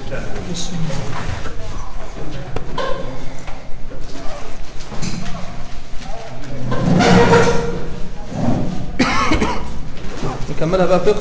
نكملها بقى فقه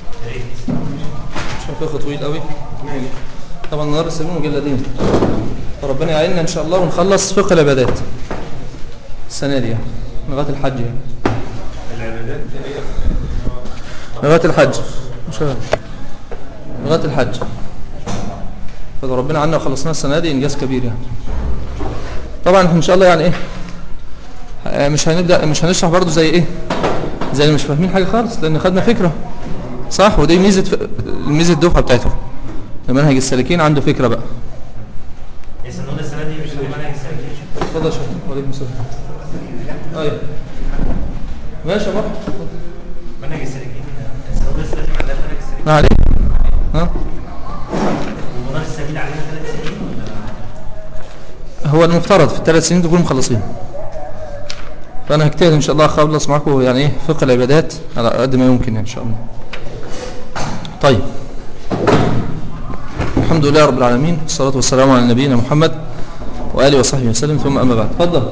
مش فقه طويل قوي طبعا النهارده سيبون مجلدين فربنا يعيننا ان شاء الله ونخلص فقه العبادات السنه دي يعني لغايه الحج يعني العبادات هي لغايه الحج مش عارف. لغايه الحج فده ربنا عنا وخلصنا السنه دي انجاز كبير يعني طبعا احنا ان شاء الله يعني ايه آه، مش هنبدا مش هنشرح برضو زي ايه زي اللي مش فاهمين حاجه خالص لان خدنا فكره صح ودي ميزه ف... ميزه الدفعه بتاعتهم منهج السالكين عنده فكره بقى هي سنونا السنه دي مش منهج السنه اتفضل يا شيخ وعليكم السلام ايوه ماشي يا مرحبا منهج السالكين سنونا السنه دي عندنا منهج السالكين ما عليك ها ومنار السبيل علينا ثلاث سنين ولا هو المفترض في الثلاث سنين تكونوا مخلصين فانا هجتهد ان شاء الله اخلص معاكم يعني ايه فقه العبادات على قد ما يمكن ان شاء الله طيب الحمد لله رب العالمين والصلاه والسلام على نبينا محمد واله وصحبه وسلم ثم اما بعد تفضل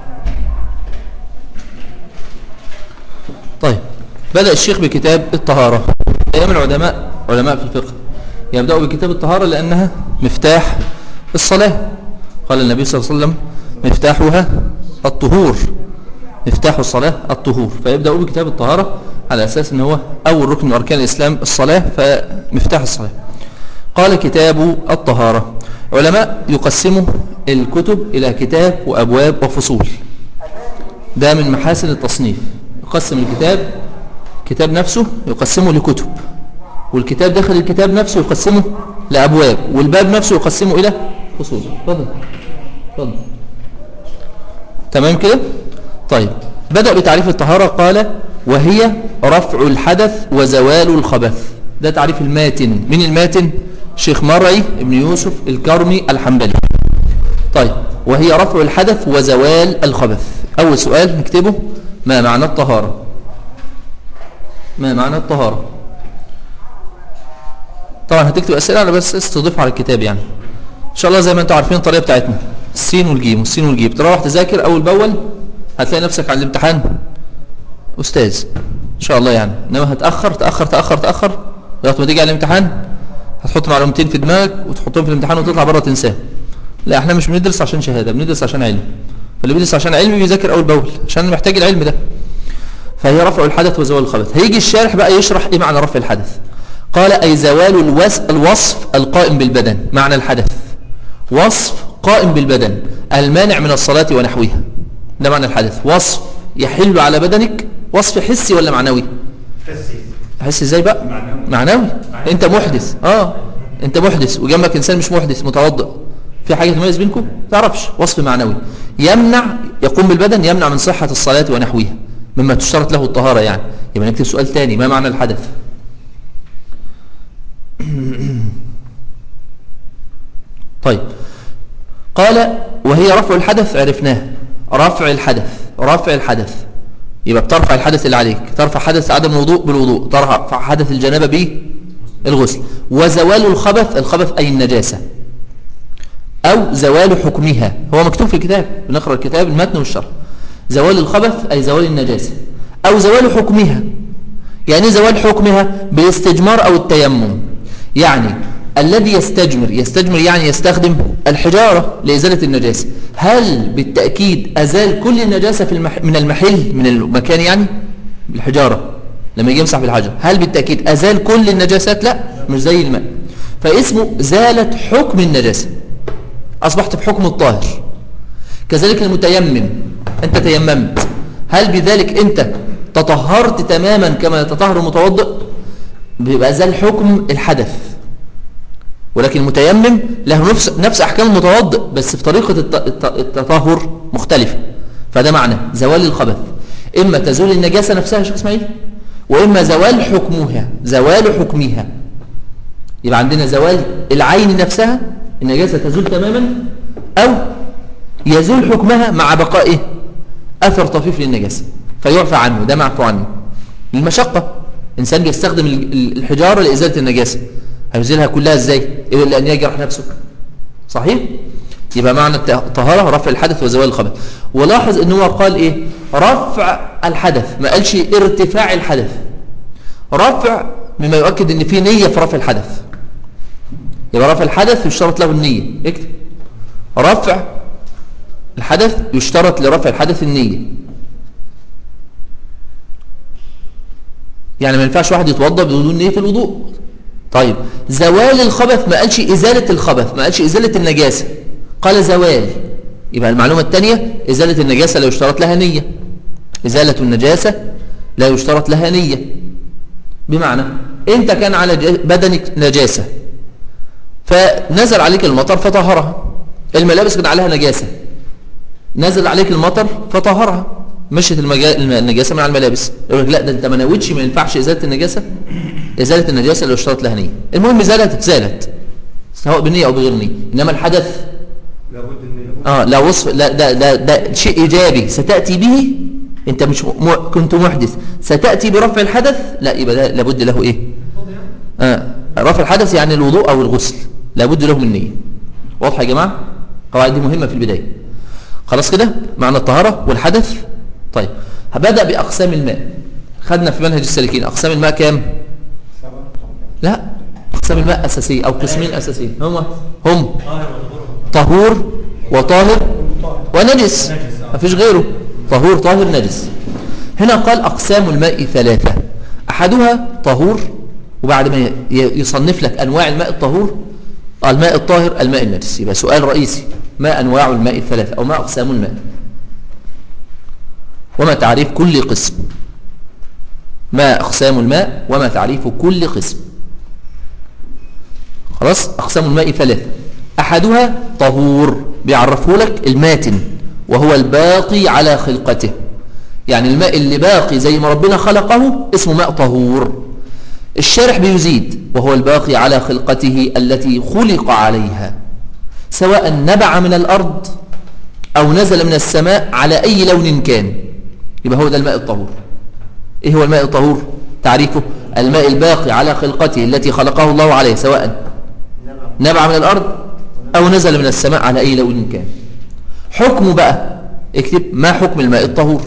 طيب بدأ الشيخ بكتاب الطهارة أيام العلماء علماء في الفقه يبدأوا بكتاب الطهارة لأنها مفتاح الصلاة قال النبي صلى الله عليه وسلم مفتاحها الطهور مفتاح الصلاة الطهور فيبدأوا بكتاب الطهارة على أساس أنه هو أول ركن من أركان الإسلام الصلاة فمفتاح الصلاة قال كتاب الطهارة علماء يقسموا الكتب إلى كتاب وأبواب وفصول ده من محاسن التصنيف يقسم الكتاب كتاب نفسه يقسمه لكتب والكتاب داخل الكتاب نفسه يقسمه لأبواب والباب نفسه يقسمه إلى فصول تفضل تفضل تمام كده طيب بدأ بتعريف الطهارة قال وهي رفع الحدث وزوال الخبث ده تعريف الماتن من الماتن شيخ مرعي ابن يوسف الكرمي الحنبلي طيب وهي رفع الحدث وزوال الخبث أول سؤال نكتبه ما معنى الطهارة ما معنى الطهارة طبعا هتكتب أسئلة على بس استضيف على الكتاب يعني إن شاء الله زي ما انتم عارفين الطريقة بتاعتنا السين والجيم والسين والجيم تروح تذاكر أول بأول هتلاقي نفسك على الامتحان أستاذ إن شاء الله يعني إنما هتأخر تأخر تأخر تأخر لغاية ما تيجي على الامتحان هتحط معلومتين في دماغك وتحطهم في الامتحان وتطلع بره تنساه لا احنا مش بندرس عشان شهادة بندرس عشان علم فاللي بيدرس عشان علم بيذاكر أول بأول عشان محتاج العلم ده فهي رفع الحدث وزوال الخبث هيجي الشارح بقى يشرح ايه معنى رفع الحدث قال أي زوال الوس الوصف القائم بالبدن معنى الحدث وصف قائم بالبدن المانع من الصلاة ونحوها ده معنى الحدث وصف يحل على بدنك وصف حسي ولا معنوي حسي حسي ازاي بقى معنوي. معنوي انت محدث اه انت محدث وجنبك انسان مش محدث متوضئ في حاجة تميز بينكم تعرفش وصف معنوي يمنع يقوم بالبدن يمنع من صحة الصلاة ونحوها مما تشترط له الطهارة يعني يبقى نكتب سؤال تاني ما معنى الحدث طيب قال وهي رفع الحدث عرفناه رفع الحدث رفع الحدث يبقى بترفع الحدث اللي عليك ترفع حدث عدم الوضوء بالوضوء ترفع حدث الجنابة بالغسل وزوال الخبث الخبث أي النجاسة أو زوال حكمها هو مكتوب في الكتاب بنقرأ الكتاب المتن والشرح زوال الخبث أي زوال النجاسة أو زوال حكمها يعني إيه زوال حكمها بالاستجمار أو التيمم يعني الذي يستجمر يستجمر يعني يستخدم الحجارة لإزالة النجاسة هل بالتأكيد أزال كل النجاسة في المح... من المحل من المكان يعني بالحجارة لما يجي يمسح بالحجر هل بالتأكيد أزال كل النجاسات لا مش زي الماء فاسمه زالت حكم النجاسة أصبحت بحكم الطاهر كذلك المتيمم أنت تيممت هل بذلك أنت تطهرت تماما كما يتطهر المتوضئ بيبقى زال حكم الحدث ولكن المتيمم له نفس, نفس أحكام المتوضئ بس في طريقة التطهر مختلفة فده معنى زوال الخبث إما تزول النجاسة نفسها يا شيخ إسماعيل وإما زوال حكمها زوال حكمها يبقى عندنا زوال العين نفسها النجاسة تزول تماما أو يزول حكمها مع بقاء أثر طفيف للنجاسة فيعفى عنه ده معفو عنه المشقة إنسان بيستخدم الحجارة لإزالة النجاسة هيزيلها كلها ازاي الا ان يجرح نفسه صحيح يبقى معنى الطهارة رفع الحدث وزوال الخبث ولاحظ ان هو قال ايه رفع الحدث ما قالش ارتفاع الحدث رفع مما يؤكد ان في نية في رفع الحدث يبقى رفع الحدث يشترط له النية اكتب رفع الحدث يشترط لرفع الحدث النية يعني ما ينفعش واحد يتوضا بدون نية الوضوء طيب زوال الخبث ما قالش إزالة الخبث ما قالش إزالة النجاسة قال زوال يبقى المعلومة الثانية إزالة النجاسة لا يشترط لها نية إزالة النجاسة لا يشترط لها نية بمعنى أنت كان على بدنك نجاسة فنزل عليك المطر فطهرها الملابس كان عليها نجاسة نزل عليك المطر فطهرها مشت المجا... النجاسة من على الملابس يقول لك لا ده انت ما نويتش ما ينفعش ازالة النجاسة ازالة النجاسة لو اشترط لها نية المهم زالت اتزالت سواء بنية او بغير نية انما الحدث لابد ان اه لا وصف لا ده ده ده شيء ايجابي ستاتي به انت مش م... كنت محدث ستاتي برفع الحدث لا يبقى ده لابد له ايه آه. رفع الحدث يعني الوضوء او الغسل لابد له من نية واضح يا جماعه القواعد دي مهمه في البدايه خلاص كده معنى الطهاره والحدث طيب بدأ بأقسام الماء خدنا في منهج السالكين أقسام الماء كام لا أقسام الماء أساسية أو قسمين أساسيين هم هم طهور وطاهر ونجس ما فيش غيره طهور طاهر نجس هنا قال أقسام الماء ثلاثة أحدها طهور وبعد ما ي- يصنف لك أنواع الماء الطهور الماء الطاهر الماء النجس يبقى سؤال رئيسي ما أنواع الماء الثلاثة أو ما أقسام الماء وما تعريف كل قسم ما أقسام الماء وما تعريف كل قسم خلاص أقسام الماء ثلاثة أحدها طهور بيعرفه لك الماتن وهو الباقي على خلقته يعني الماء اللي باقي زي ما ربنا خلقه اسمه ماء طهور الشارح بيزيد وهو الباقي على خلقته التي خلق عليها سواء نبع من الأرض أو نزل من السماء على أي لون كان يبقى هو ده الماء الطهور إيه هو الماء الطهور تعريفه الماء الباقي على خلقته التي خلقه الله عليه سواء نبع من الأرض أو نزل من السماء على أي لون كان حكمه بقى اكتب ما حكم الماء الطهور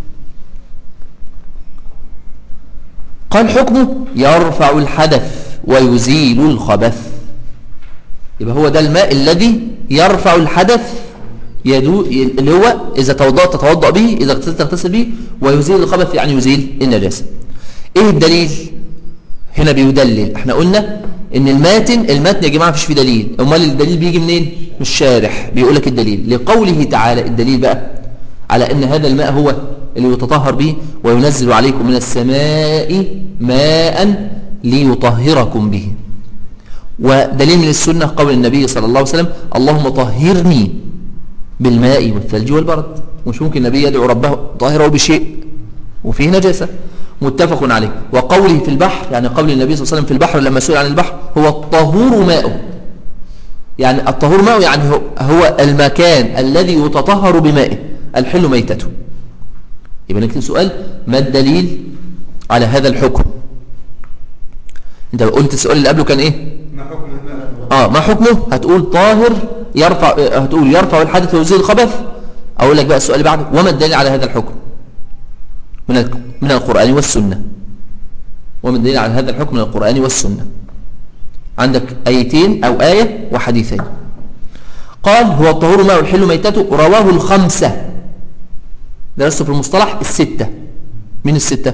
قال حكمه يرفع الحدث ويزيل الخبث يبقى هو ده الماء الذي يرفع الحدث يدو اللي هو إذا توضأت تتوضأ به إذا اغتسلت تغتسل به ويزيل الخبث يعني يزيل النجاسة إيه الدليل هنا بيدلل احنا قلنا ان الماتن الماتن يا جماعة مفيش فيه دليل امال الدليل بيجي منين من الشارح بيقول لك الدليل لقوله تعالى الدليل بقى على ان هذا الماء هو اللي يتطهر به وينزل عليكم من السماء ماء ليطهركم به ودليل من السنة قول النبي صلى الله عليه وسلم اللهم طهرني بالماء والثلج والبرد مش ممكن النبي يدعو ربه طاهره بشيء وفيه نجاسة متفق عليه وقوله في البحر يعني قول النبي صلى الله عليه وسلم في البحر لما سئل عن البحر هو الطهور ماؤه يعني الطهور ماؤه يعني هو- هو المكان الذي يتطهر بمائه الحل ميتته يبقى نكتب سؤال ما الدليل على هذا الحكم انت قلت السؤال اللي قبله كان ايه ما حكم الماء اه ما حكمه هتقول طاهر يرفع آه، هتقول يرفع الحدث ويزيل الخبث اقول لك بقى السؤال اللي بعده وما الدليل على هذا الحكم من ال- من القرآن والسنة وما الدليل على هذا الحكم من القرآن والسنة عندك آيتين أو آية وحديثين قال هو الطهور ماء الحل ميتته رواه الخمسة درسته في المصطلح الستة من الستة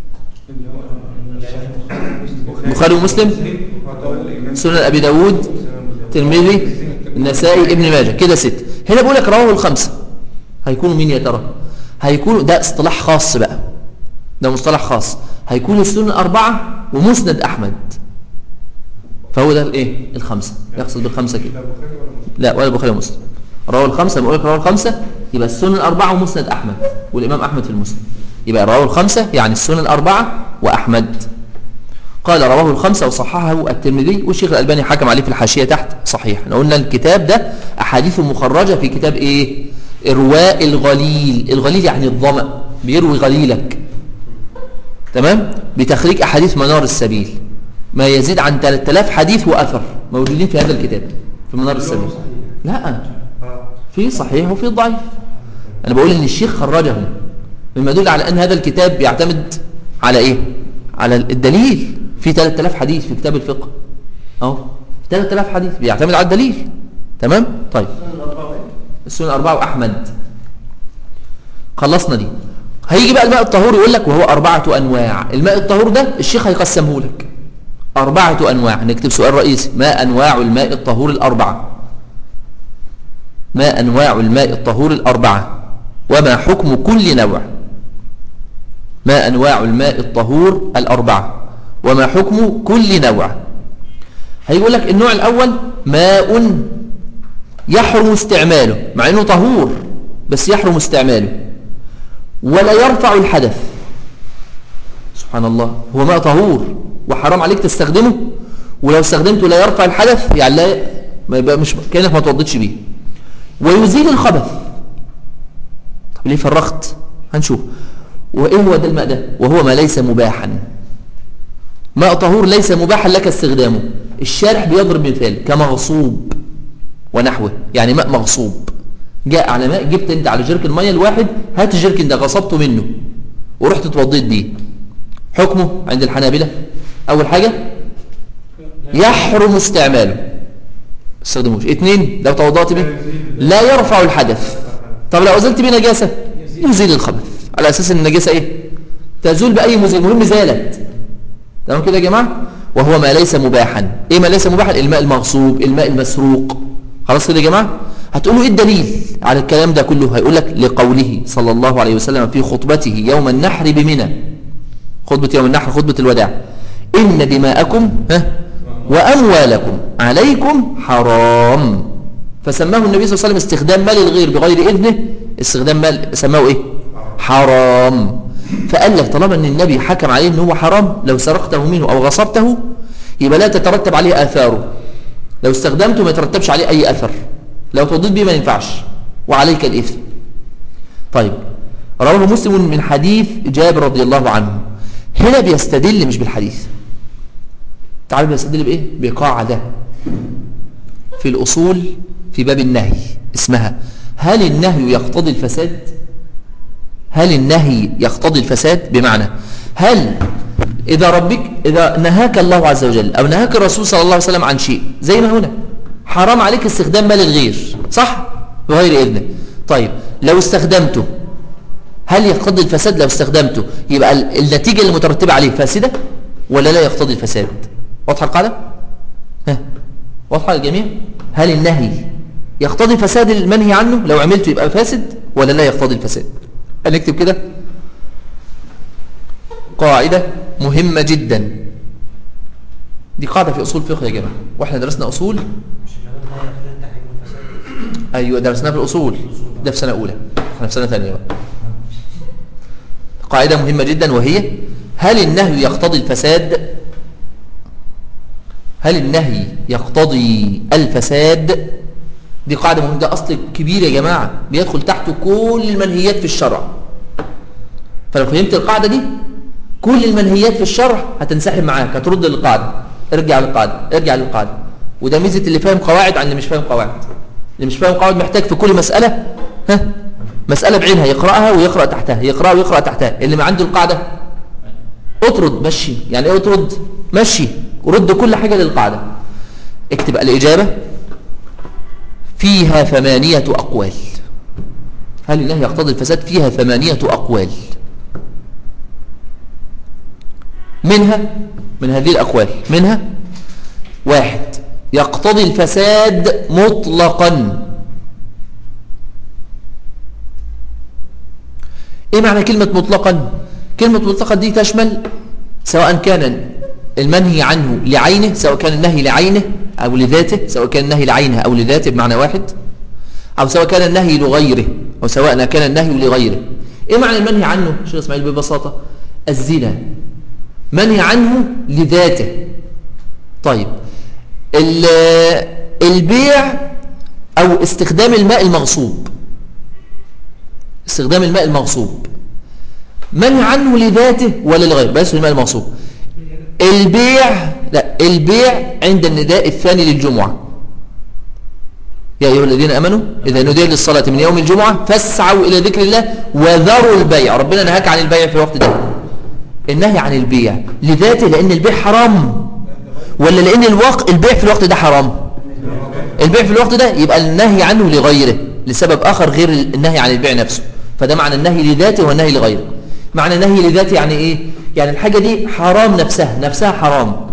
بخاري ومسلم سنن أبي داود ترمذي النسائي ابن ماجه كده ست هنا بقول لك رواه الخمسة هيكونوا مين يا ترى هيكونوا ده اصطلاح خاص بقى ده مصطلح خاص هيكون السنن أربعة ومسند أحمد فهو ده الايه الخمسة يقصد بالخمسة كده لا ولا البخاري ومسلم رواه الخمسة لما اقول لك رواه الخمسة يبقى السنن الأربعة ومسند أحمد والإمام أحمد في المسند يبقى رواه الخمسة يعني السنن الأربعة وأحمد قال رواه الخمسة وصححه الترمذي والشيخ الألباني حكم عليه في الحاشية تحت صحيح احنا قلنا الكتاب ده أحاديث مخرجة في كتاب إيه إرواء الغليل الغليل يعني الظمأ بيروي غليلك تمام بتخريج أحاديث منار السبيل ما يزيد عن 3000 حديث وأثر موجودين في هذا الكتاب في منار السبيل لا في صحيح وفي ضعيف أنا بقول إن الشيخ خرجهم مما يدل على أن هذا الكتاب بيعتمد على إيه على الدليل في 3000 حديث في كتاب الفقه أهو 3000 حديث بيعتمد على الدليل تمام طيب السنن الأربعة وأحمد خلصنا دي هيجي بقى الماء الطهور يقول لك وهو أربعة أنواع الماء الطهور ده الشيخ هيقسمه لك أربعة أنواع نكتب سؤال رئيسي ما أنواع الماء الطهور الأربعة ما أنواع الماء الطهور الأربعة وما حكم كل نوع ما أنواع الماء الطهور الأربعة وما حكم كل نوع هيقول لك النوع الأول ماء يحرم استعماله مع أنه طهور بس يحرم استعماله ولا يرفع الحدث سبحان الله هو ماء طهور وحرام عليك تستخدمه ولو استخدمته لا يرفع الحدث يعني لا ما يبقى مش كانك ما توضيتش بيه ويزيل الخبث طب ليه فرخت هنشوف وايه هو ده الماء ده وهو ما ليس مباحا ماء طهور ليس مباحا لك استخدامه الشارح بيضرب مثال كمغصوب ونحوه يعني ماء مغصوب جاء على ماء جبت انت على جركن ميه الواحد هات الجركن ده غصبته منه ورحت اتوضيت بيه حكمه عند الحنابلة اول حاجة يحرم استعماله استخدموش اتنين لو توضأت به لا يرفع الحدث طب لو أزلت به نجاسة يزيل الخبث على أساس ان النجاسة ايه تزول بأي مزيل مهم زالت تمام كده يا جماعة وهو ما ليس مباحا ايه ما ليس مباحا الماء المغصوب الماء المسروق خلاص كده يا جماعة هتقولوا ايه الدليل على الكلام ده كله هيقول لك لقوله صلى الله عليه وسلم في خطبته يوم النحر بمنى خطبة يوم النحر خطبة الوداع إن دماءكم ها وأموالكم عليكم حرام فسماه النبي صلى الله عليه وسلم استخدام مال الغير بغير إذنه استخدام مال سماه إيه حرام فقال لك طالما أن النبي حكم عليه أنه هو حرام لو سرقته منه أو غصبته يبقى لا تترتب عليه آثاره لو استخدمته ما يترتبش عليه أي أثر لو توضيت به ما ينفعش وعليك الإثم طيب رواه مسلم من حديث جابر رضي الله عنه هنا بيستدل مش بالحديث تعالوا بيستدل بإيه بقاعدة في الأصول في باب النهي اسمها هل النهي يقتضي الفساد هل النهي يقتضي الفساد بمعنى هل إذا ربك إذا نهاك الله عز وجل أو نهاك الرسول صلى الله عليه وسلم عن شيء زي ما هنا حرام عليك استخدام مال الغير صح بغير إذنه طيب لو استخدمته هل يقتضي الفساد لو استخدمته يبقى النتيجة المترتبة عليه فاسدة ولا لا يقتضي الفساد واضحة القاعدة ها واضحة للجميع هل النهي يقتضي فساد المنهي عنه لو عملته يبقى فاسد ولا لا يقتضي الفساد هنكتب كده قاعدة مهمة جدا دي قاعدة في أصول فقه يا جماعة واحنا درسنا أصول مش المدام ده يقتضي التحريم والفساد أيوة درسناها في الأصول ده في سنة أولى احنا في سنة ثانية بقى قاعدة مهمة جدا وهي هل النهي يقتضي الفساد هل النهي يقتضي الفساد دي قاعدة مهمة ده أصل كبير يا جماعة بيدخل تحته كل المنهيات في الشرع فلو فهمت القاعدة دي كل المنهيات في الشرع هتنسحب معاك هترد للقاعدة ارجع للقاعدة ارجع للقاعدة وده ميزة اللي فاهم قواعد عن اللي مش فاهم قواعد اللي مش فاهم قواعد محتاج في كل مسألة ها مسألة بعينها يقرأها ويقرأ تحتها يقرأها ويقرأ تحتها اللي ما عنده القاعدة اطرد مشي يعني ايه اطرد مشي ورد كل حاجة للقاعدة اكتب الإجابة فيها ثمانية أقوال هل النهي يقتضي الفساد فيها ثمانية أقوال منها من هذه الأقوال منها واحد يقتضي الفساد مطلقا ايه معنى كلمة مطلقا كلمة مطلقا دي تشمل سواء كان المنهي عنه لعينه سواء كان النهي لعينه أو لذاته سواء كان النهي لعينه أو لذاته بمعنى واحد أو سواء كان النهي لغيره أو سواء كان النهي لغيره إيه معنى المنهي عنه شيخ إسماعيل ببساطة الزنا منهي عنه لذاته طيب البيع أو استخدام الماء المغصوب استخدام الماء المغصوب منهي عنه لذاته ولا لغيره بس الماء المغصوب البيع لا البيع عند النداء الثاني للجمعة يا أيها الذين أمنوا إذا نودي للصلاة من يوم الجمعة فاسعوا إلى ذكر الله وذروا البيع ربنا نهاك عن البيع في الوقت ده النهي عن البيع لذاته لأن البيع حرام ولا لأن الوقت البيع في الوقت ده حرام البيع في الوقت ده يبقى النهي عنه لغيره لسبب آخر غير النهي عن البيع نفسه فده معنى النهي لذاته والنهي لغيره معنى النهي لذاته يعني إيه يعني الحاجة دي حرام نفسها نفسها حرام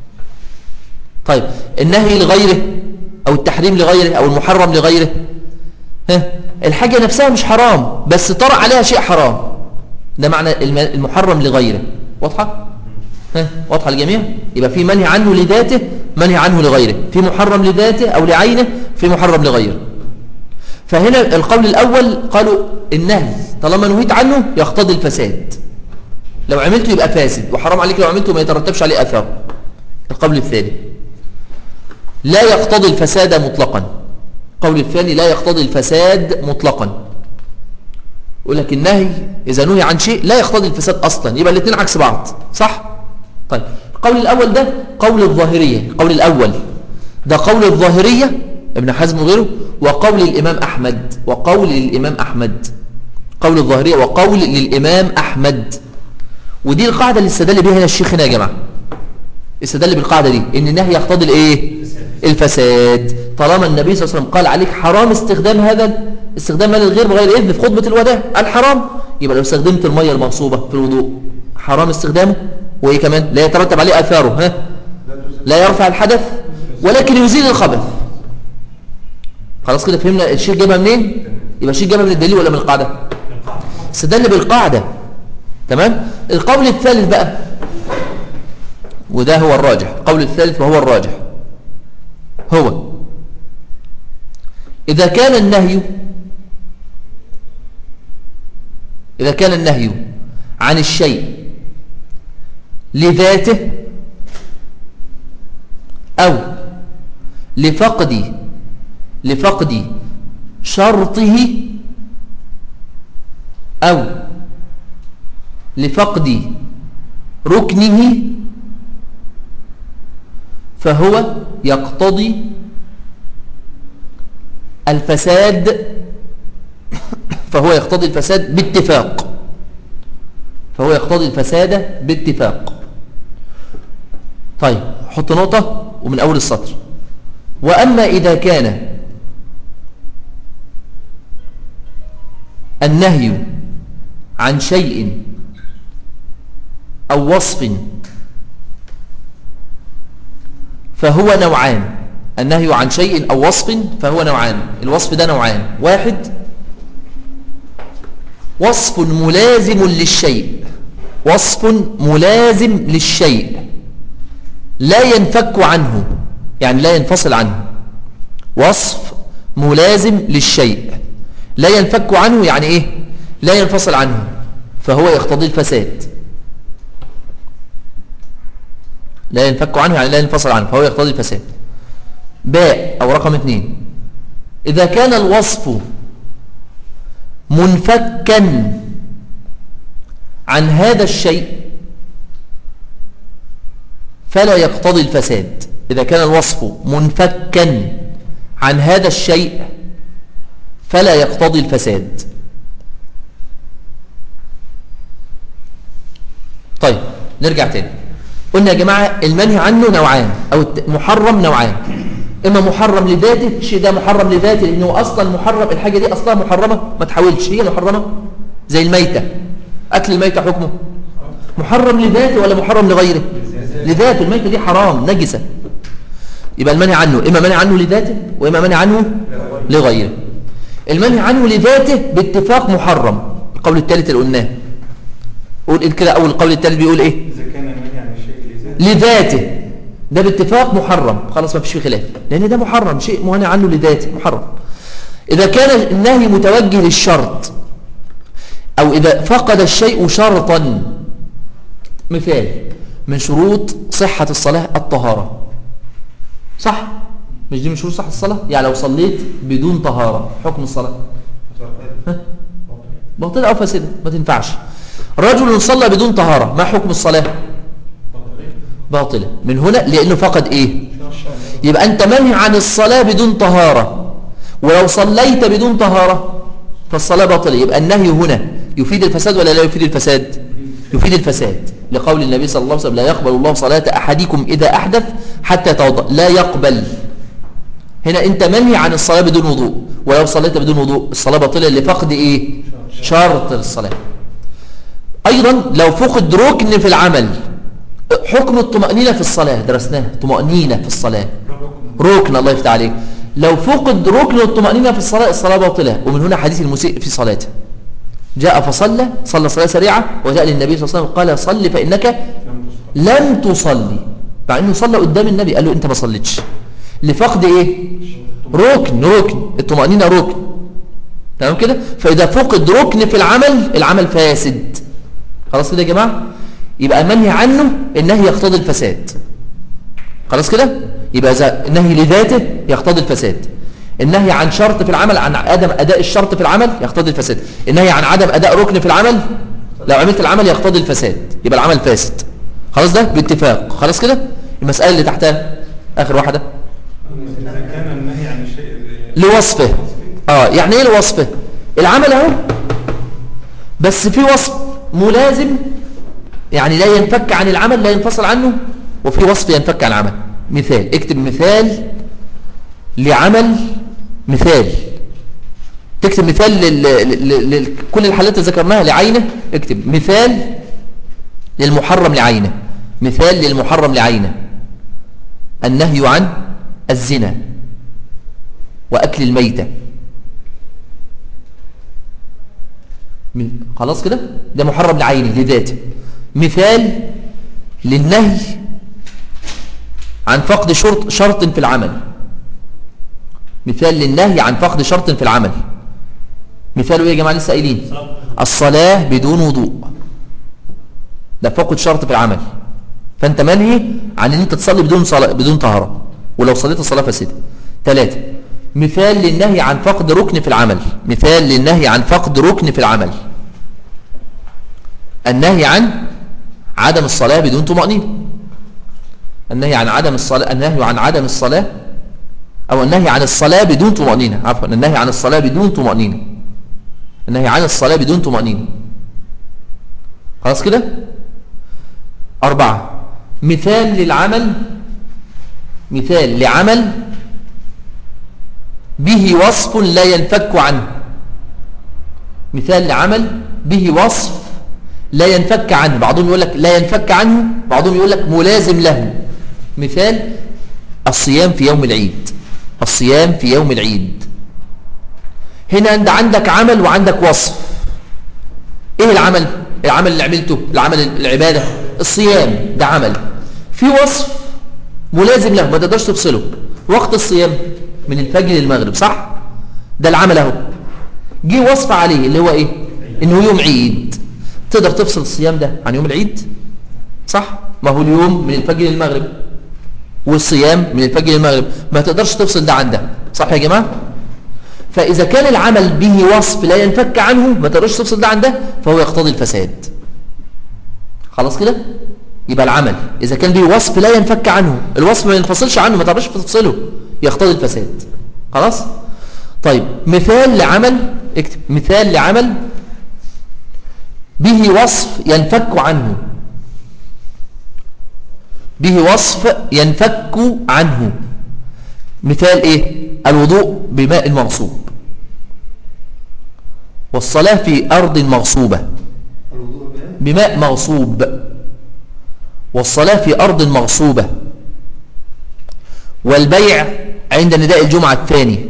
طيب النهي لغيره أو التحريم لغيره أو المحرم لغيره ها الحاجة نفسها مش حرام بس طرأ عليها شيء حرام ده معنى الم- المحرم لغيره واضحة؟ ها واضحة للجميع؟ يبقى في منهي عنه لذاته منهي عنه لغيره في محرم لذاته أو لعينه في محرم لغيره فهنا القول الأول قالوا النهي طالما نهيت عنه يقتضي الفساد لو عملته يبقى فاسد وحرام عليك لو عملته ما يترتبش عليه أثر القول الثاني لا يقتضي الفساد مطلقا القول الثاني لا يقتضي الفساد مطلقا يقول لك النهي إذا نهي عن شيء لا يقتضي الفساد أصلا يبقى الاثنين عكس بعض صح؟ طيب القول الأول ده قول الظاهرية القول الأول ده قول الظاهرية ابن حزم وغيره وقول الإمام أحمد وقول الإمام أحمد قول الظاهرية وقول للإمام أحمد ودي القاعدة اللي استدل بها هنا الشيخ هنا يا جماعة استدل بالقاعدة دي ان النهي يقتضي الايه الفساد طالما النبي صلى الله عليه وسلم قال عليك حرام استخدام هذا استخدام مال الغير بغير اذن في خطبة الوداع الحرام يبقى لو استخدمت المية المغصوبة في الوضوء حرام استخدامه وايه كمان لا يترتب عليه اثاره ها لا يرفع الحدث ولكن يزيل الخبث خلاص كده فهمنا الشيء جابها منين يبقى الشيء جابها من الدليل ولا من القاعدة استدل بالقاعدة تمام القول الثالث بقى وده هو الراجح القول الثالث وهو الراجح هو إذا كان النهي إذا كان النهي عن الشيء لذاته أو لفقد لفقد شرطه أو لفقد ركنه فهو يقتضي الفساد فهو يقتضي الفساد باتفاق فهو يقتضي الفساد باتفاق طيب حط نقطة ومن أول السطر وأما إذا كان النهي عن شيء أو وصف فهو نوعان النهي عن شيء أو وصف فهو نوعان الوصف ده نوعان واحد وصف ملازم للشيء وصف ملازم للشيء لا ينفك عنه يعني لا ينفصل عنه وصف ملازم للشيء لا ينفك عنه يعني ايه لا ينفصل عنه فهو يقتضي الفساد لا ينفك عنه يعني لا ينفصل عنه فهو يقتضي الفساد باء أو رقم اثنين إذا كان الوصف منفكا عن هذا الشيء فلا يقتضي الفساد إذا كان الوصف منفكا عن هذا الشيء فلا يقتضي الفساد طيب نرجع تاني قلنا يا جماعة المنهي عنه نوعان أو محرم نوعان إما محرم لذاته الشيء ده محرم لذاته لأنه أصلا محرم الحاجة دي أصلا محرمة ما تحاولش هي محرمة زي الميتة أكل الميتة حكمه محرم لذاته ولا محرم لغيره لذاته الميتة دي حرام نجسة يبقى المنهي عنه إما منهي عنه لذاته وإما منهي عنه لغيره المنهي عنه لذاته باتفاق محرم القول الثالث اللي قلناه قول كده أول القول الثالث بيقول إيه إذا كان المنهي عن الشيء لذاته لذاته ده باتفاق محرم خلاص ما فيش فيه خلاف لأن ده محرم شيء منهي عنه لذاته محرم إذا كان النهي متوجه للشرط أو إذا فقد الشيء شرطا مثال من شروط صحة الصلاة الطهارة صح مش دي من شروط صحة الصلاة يعني لو صليت بدون طهارة حكم الصلاة ها؟ باطلة أو فاسدة ما تنفعش رجل صلى بدون طهارة ما حكم الصلاة باطلة من هنا لأنه فقد إيه يبقى أنت منهي عن الصلاة بدون طهارة ولو صليت بدون طهارة فالصلاة باطلة يبقى النهي هنا يفيد الفساد ولا لا يفيد الفساد يفيد الفساد لقول النبي صلى الله عليه وسلم لا يقبل الله صلاة أحدكم إذا أحدث حتى يتوضأ لا يقبل هنا أنت منهي عن الصلاة بدون وضوء ولو صليت بدون وضوء الصلاة باطلة لفقد إيه شرط الصلاة أيضا لو فقد ركن في العمل حكم الطمأنينة في الصلاة درسناه طمأنينة في الصلاة ركن الله يفتح عليك لو فقد ركن الطمأنينة في الصلاة الصلاة باطلة ومن هنا حديث المسيء في صلاته جاء فصلى صلى صلاة سريعة وجاء للنبي صلى الله عليه وسلم قال صل فإنك لم تصلي مع أنه صلى قدام النبي قال له أنت ما صليتش لفقد إيه ركن ركن الطمأنينة ركن تمام كده فإذا فقد ركن في العمل العمل فاسد خلاص كده يا جماعة يبقى المنهي عنه النهي يقتضي الفساد خلاص كده يبقى إذا النهي لذاته يقتضي الفساد النهي عن شرط في العمل عن عدم أداء الشرط في العمل يقتضي الفساد النهي عن عدم أداء ركن في العمل لو عملت العمل يقتضي الفساد يبقى العمل فاسد خلاص ده باتفاق خلاص كده المسألة اللي تحتها آخر واحدة إذا كان النهي عن الشيء لوصفه اه يعني ايه لوصفه العمل اهو بس في وصف ملازم يعني لا ينفك عن العمل لا ينفصل عنه وفي وصف ينفك عن العمل مثال اكتب مثال لعمل مثال تكتب مثال لكل الحالات اللي ذكرناها لعينه اكتب مثال للمحرم لعينه مثال للمحرم لعينه النهي عن الزنا وأكل الميتة خلاص كده ده محرم لعينه لذاته مثال للنهي عن فقد شرط شرط في العمل مثال للنهي عن فقد شرط في العمل مثاله ايه يا جماعه لسه قايلين الصلاه بدون وضوء ده فقد شرط في العمل فانت منهي عن ان انت تصلي بدون صلاة بدون طهاره ولو صليت الصلاه فاسده ثلاثة مثال للنهي عن فقد ركن في العمل مثال للنهي عن فقد ركن في العمل النهي عن عدم الصلاة بدون طمأنينة النهي عن عدم الصلاة النهي عن عدم الصلاة أو النهي عن الصلاة بدون طمأنينة عفوا النهي عن الصلاة بدون طمأنينة النهي عن الصلاة بدون طمأنينة خلاص كده أربعة مثال للعمل مثال لعمل به وصف لا ينفك عنه مثال لعمل به وصف لا ينفك عنه بعضهم يقول لك لا ينفك عنه بعضهم يقول لك ملازم له مثال الصيام في يوم العيد الصيام في يوم العيد هنا انت عندك عمل وعندك وصف ايه العمل العمل اللي عملته العمل العبادة الصيام ده عمل في وصف ملازم له ما تقدرش تفصله وقت الصيام من الفجر للمغرب صح ده العمل اهو جه وصف عليه اللي هو ايه انه يوم عيد تقدر تفصل الصيام ده عن يوم العيد صح ما هو اليوم من الفجر للمغرب والصيام من الفجر للمغرب ما تقدرش تفصل ده عن ده صح يا جماعه فاذا كان العمل به وصف لا ينفك عنه ما تقدرش تفصل ده عن ده فهو يقتضي الفساد خلاص كده يبقى العمل إذا كان به وصف لا ينفك عنه الوصف ما ينفصلش عنه ما تعرفش تفصله يقتضي الفساد خلاص طيب مثال لعمل اكتب مثال لعمل به وصف ينفك عنه به وصف ينفك عنه مثال ايه الوضوء بماء مغصوب والصلاة في أرض مغصوبة الوضوء بإيه؟ بماء مغصوب والصلاة في أرض مغصوبة والبيع عند نداء الجمعة الثاني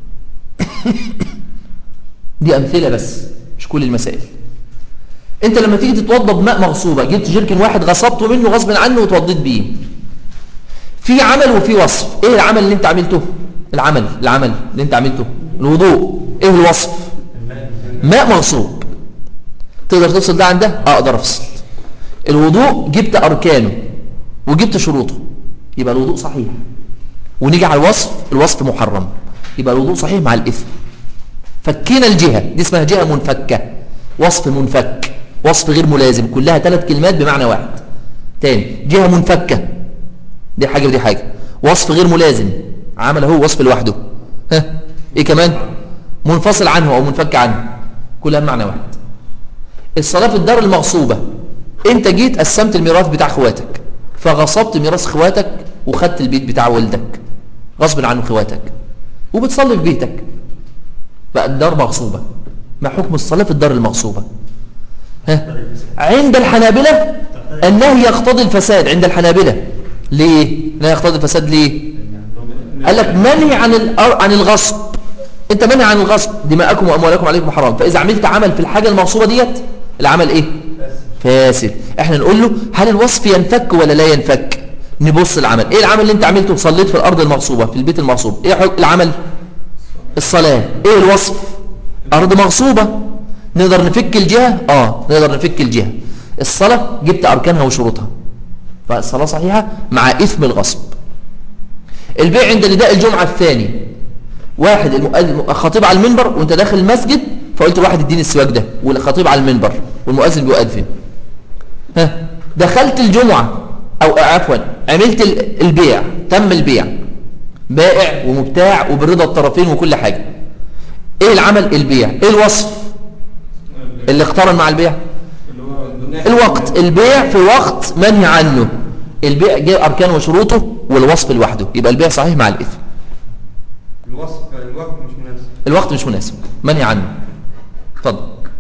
دي أمثلة بس مش كل المسائل انت لما تيجي تتوضى بماء مغصوبة جبت جيركن واحد غصبته منه غصب عنه وتوضيت بيه في عمل وفي وصف ايه العمل اللي انت عملته العمل العمل اللي انت عملته الوضوء ايه الوصف ماء مغصوب تقدر تفصل ده عن ده اه اقدر افصل الوضوء جبت اركانه وجبت شروطه يبقى الوضوء صحيح ونيجي على الوصف الوصف محرم يبقى الوضوء صحيح مع الاثم فكينا الجهة دي اسمها جهة منفكة وصف منفك وصف غير ملازم كلها ثلاث كلمات بمعنى واحد تاني جهة منفكة دي حاجة ودي حاجة وصف غير ملازم عمل هو وصف لوحده ها ايه كمان منفصل عنه او منفك عنه كلها معنى واحد الصلاة في الدار المغصوبة انت جيت قسمت الميراث بتاع اخواتك فغصبت ميراث اخواتك وخدت البيت بتاع والدك غصب عن اخواتك وبتصلي في بيتك بقى الدار مغصوبة ما حكم الصلاة في الدار المغصوبة ها عند الحنابلة النهي يقتضي الفساد عند الحنابلة ليه لا يقتضي الفساد ليه قال لك منهي عن الأر- عن الغصب انت منهي عن الغصب دماءكم واموالكم عليكم حرام فاذا عملت عمل في الحاجه المغصوبه ديت العمل ايه فاسد احنا نقول له هل الوصف ينفك ولا لا ينفك نبص العمل ايه العمل اللي انت عملته صليت في الارض المغصوبه في البيت المغصوب ايه حك- العمل الصلاه ايه الوصف ارض مغصوبه نقدر نفك الجهه اه نقدر نفك الجهه الصلاه جبت اركانها وشروطها فالصلاه صحيحه مع اثم الغصب البيع عند نداء الجمعه الثاني واحد المؤذن الخطيب على المنبر وانت داخل المسجد فقلت لواحد اديني السواك ده والخطيب على المنبر والمؤذن بيؤذن ها دخلت الجمعة او عفوا عملت ال- البيع تم البيع بائع ومبتاع وبرضا الطرفين وكل حاجة ايه العمل البيع ايه الوصف اللي اقترن مع البيع اللي هو الوقت البيع في وقت منهي عنه البيع جاء اركانه وشروطه والوصف لوحده يبقى البيع صحيح مع الاثم الوصف الوقت مش مناسب الوقت مش مناسب منهي عنه اتفضل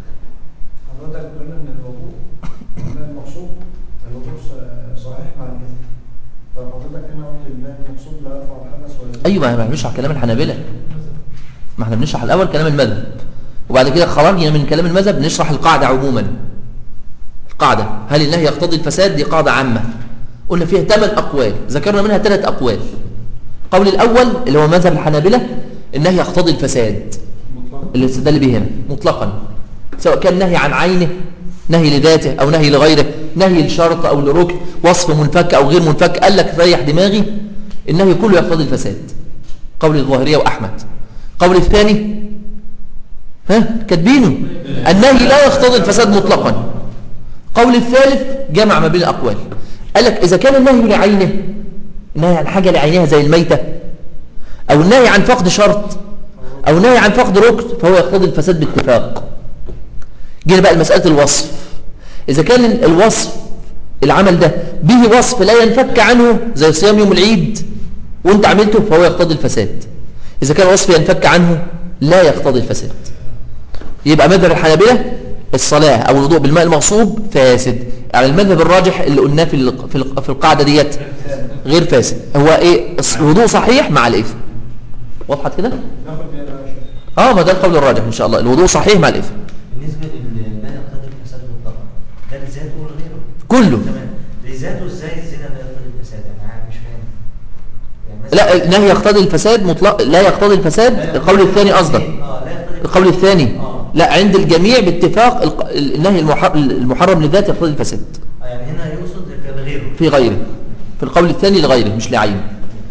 حضرتك قلنا ان الوضوء المقصود الوضوء ص- صحيح مع الاثم فحضرتك هنا قلت ان المقصود لا يرفع الحدث ولا ايوه ما احنا بنشرح كلام الحنابلة ما احنا بنشرح الاول كلام المذهب وبعد كده خرجنا من كلام المذهب نشرح القاعدة عموما القاعدة هل النهي يقتضي الفساد دي قاعدة عامة قلنا فيها ثمان اقوال ذكرنا منها ثلاث اقوال القول الاول اللي هو مذهب الحنابلة النهي يقتضي الفساد مطلق اللي استدل به هنا مطلقا سواء كان نهي عن عينه نهي لذاته او نهي لغيره نهي لشرط او لركن وصف منفك او غير منفك قال لك ريح دماغي النهي كله يقتضي الفساد قول الظاهريه واحمد قول الثاني ها كاتبينه النهي لا يقتضي الفساد مطلقا قول الثالث جمع ما بين الاقوال قال لك اذا كان النهي لعينه النهي عن حاجه لعينها زي الميته او النهي عن فقد شرط او نهي عن فقد ركن فهو يقتضي الفساد باتفاق جينا بقى لمساله الوصف اذا كان الوصف العمل ده به وصف لا ينفك عنه زي صيام يوم العيد وانت عملته فهو يقتضي الفساد اذا كان الوصف ينفك عنه لا يقتضي الفساد يبقى مذهب الحنابلة الصلاة أو الوضوء بالماء المغصوب فاسد على المذهب الراجح اللي قلناه في ال- في ال- في القاعدة ديت غير فاسد هو ايه الص- الوضوء صحيح مع الإثم وضحت كده؟ ناخد بيها بقى شيء اه ما ده القول الراجح ان شاء الله الوضوء صحيح مع الاثم بالنسبه لل- لا يقتضي الفساد مطلقا ده لذاته ولا غيره كله تمام لذاته ازاي الزنا لا يقتضي الفساد انا عارف مش فاهم يعني مثلا- لا النهي يقتضي الفساد مطلق لا يقتضي الفساد لا يقتضي القول الثاني الفساد. قصدك اه لا يقتضي القول الثاني اه لا عند الجميع باتفاق الق- النهي المح- المحرم لذات يقتضي الفساد آه، يعني هنا يقصد غيره في غيره في القول الثاني لغيره مش لعينه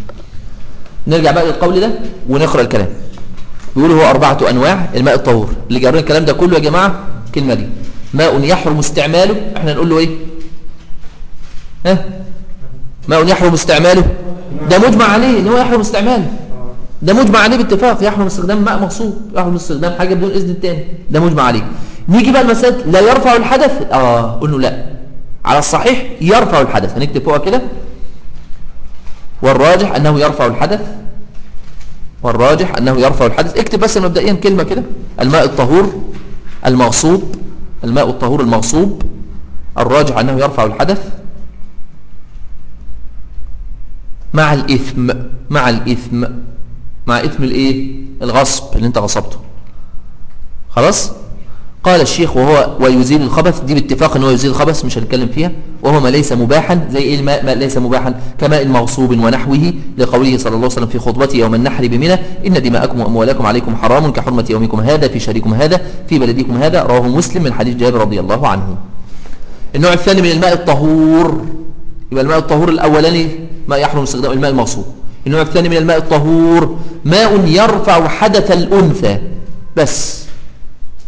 نرجع بقى للقول ده ونقرأ الكلام بيقول هو أربعة أنواع الماء الطهور اللي جرين الكلام ده كله يا جماعة الكلمة دي ماء يحرم استعماله احنا نقول له ايه ها ماء يحرم استعماله ده مجمع عليه ان هو يحرم استعماله ده مجمع عليه باتفاق يحرم استخدام ماء مغصوب يحرم استخدام حاجة بدون إذن التاني ده مجمع عليه نيجي بقى المسألة لا يرفع الحدث اه قلنا لا على الصحيح يرفع الحدث هنكتب فوق كده والراجح أنه يرفع الحدث والراجح أنه يرفع الحدث اكتب بس مبدئيا كلمة كده الماء الطهور المغصوب الماء الطهور المغصوب الراجح أنه يرفع الحدث مع الإثم مع الإثم مع إثم الإيه الغصب اللي انت غصبته خلاص قال الشيخ وهو ويزيل الخبث دي باتفاق ان هو يزيل الخبث مش هنتكلم فيها وهو ما ليس مباحا زي ايه الماء ما ليس مباحا كماء مغصوب ونحوه لقوله صلى الله عليه وسلم في خطبته يوم النحر بمنى ان دماءكم واموالكم عليكم حرام كحرمه يومكم هذا في شهركم هذا في بلدكم هذا رواه مسلم من حديث جابر رضي الله عنه النوع الثاني من الماء الطهور يبقى الماء الطهور الاولاني ما يحرم استخدام الماء المغصوب النوع الثاني من الماء الطهور ماء يرفع حدث الانثى بس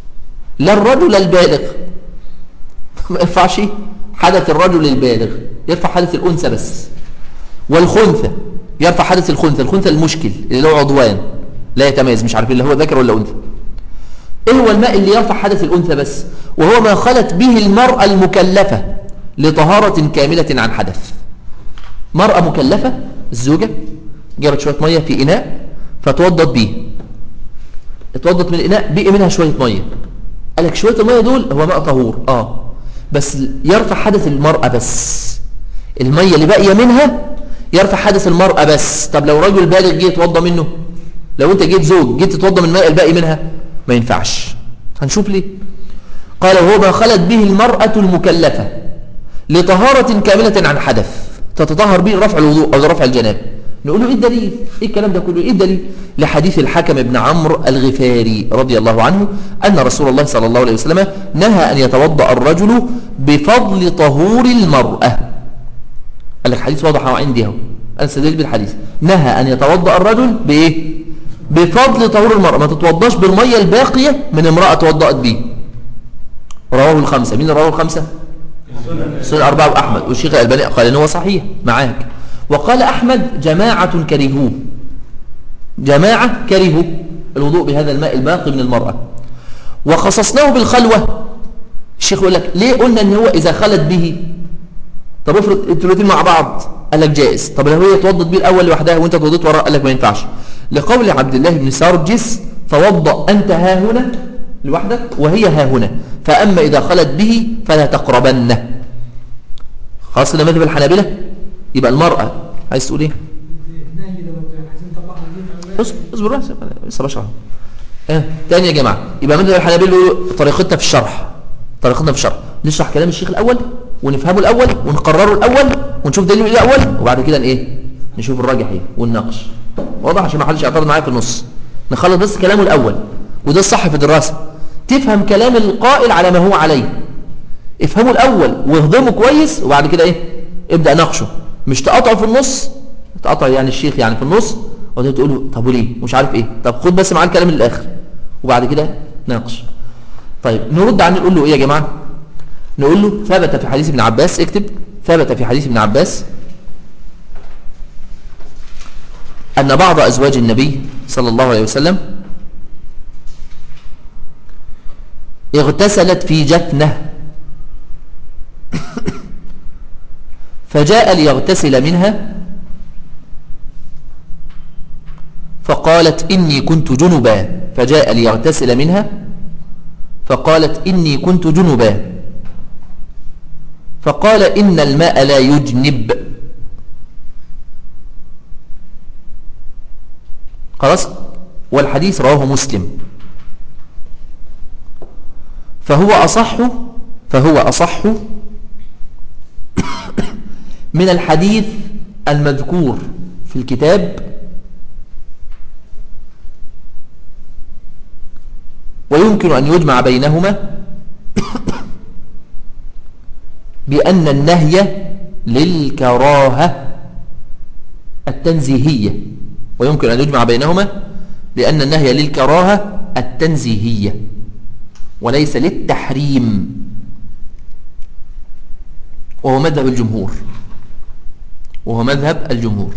لا الرجل البالغ ما يرفعش حدث الرجل البالغ يرفع حدث الأنثى بس والخنثى يرفع حدث الخنثى الخنثى المشكل اللي له عضوان لا يتميز مش عارفين اللي هو ذكر ولا أنثى ايه هو الماء اللي يرفع حدث الأنثى بس وهو ما خلت به المرأة المكلفة لطهارة كاملة عن حدث مرأة مكلفة الزوجة جابت شوية مية في إناء فتوضت بيه اتوضت من الإناء بقي منها شوية مية قال لك شوية المية دول هو ماء طهور اه بس يرفع حدث المرأة بس المية اللي باقية منها يرفع حدث المرأة بس طب لو رجل بالغ جه يتوضى منه لو انت جيت زوج جيت تتوضى من الماء الباقي منها ما ينفعش هنشوف ليه قال وهو ما خلت به المرأة المكلفة لطهارة كاملة عن حدث تتطهر به رفع الوضوء أو رفع الجناب نقول له إيه الدليل إيه الكلام ده كله إيه الدليل لحديث الحكم بن عمرو الغفاري رضي الله عنه أن رسول الله صلى الله عليه وسلم نهى أن يتوضأ الرجل بفضل طهور المرأة قال لك حديث واضح عندي اهو أنا استدل بالحديث نهى أن يتوضأ الرجل بإيه بفضل طهور المرأة ما تتوضاش بالمية الباقية من امرأة توضأت به رواه الخمسة مين رواه الخمسة سنة أربعة وأحمد والشيخ الألباني قال إنه هو صحيح معاك وقال أحمد جماعة كرهوه جماعة كرهوا الوضوء بهذا الماء الباقي من المرأة وخصصناه بالخلوة الشيخ يقول لك ليه قلنا ان هو إذا خلت به طب افرض انتوا الاثنين مع بعض قال لك جائز طب لو هي توضت بيه الأول لوحدها وانت توضيت وراء قال لك ما ينفعش لقول عبد الله بن سارجس توضأ أنت ها هنا لوحدك وهي ها هنا فأما إذا خلت به فلا تقربنه خلاص كده مذهب الحنابلة يبقى المرأة عايز تقول ايه اصبر اصبر بس لسه بشرح اه تاني يا جماعه يبقى مذهب الحنابلة يقولوا طريقتنا في الشرح طريقتنا في الشرح نشرح كلام الشيخ الاول ونفهمه الاول ونقرره الاول ونشوف دليله ايه الاول وبعد كده ايه نشوف الراجح ايه ونناقش واضح عشان ما حدش يعترض معايا في النص نخلص بس كلامه الاول وده الصح في الدراسه تفهم كلام القائل على ما هو عليه افهمه الاول واهضمه كويس وبعد كده ايه ابدا ناقشه مش تقاطعه في النص تقاطع يعني الشيخ يعني في النص وتقول تقول له طب وليه مش عارف ايه طب خد بس معاه الكلام للاخر وبعد كده ناقش طيب نرد عليه نقول له ايه يا جماعه نقول له ثبت في حديث ابن عباس اكتب ثبت في حديث ابن عباس أن بعض أزواج النبي صلى الله عليه وسلم اغتسلت في جفنة فجاء ليغتسل منها فقالت إني كنت جنبا فجاء ليغتسل منها فقالت إني كنت جنبا فقال إن الماء لا يجنب خلاص والحديث رواه مسلم فهو أصح فهو أصح من الحديث المذكور في الكتاب ويمكن أن يجمع بينهما بأن النهي للكراهة التنزيهية ويمكن أن يجمع بينهما لأن النهي للكراهة التنزيهية وليس للتحريم وهو مذهب الجمهور وهو مذهب الجمهور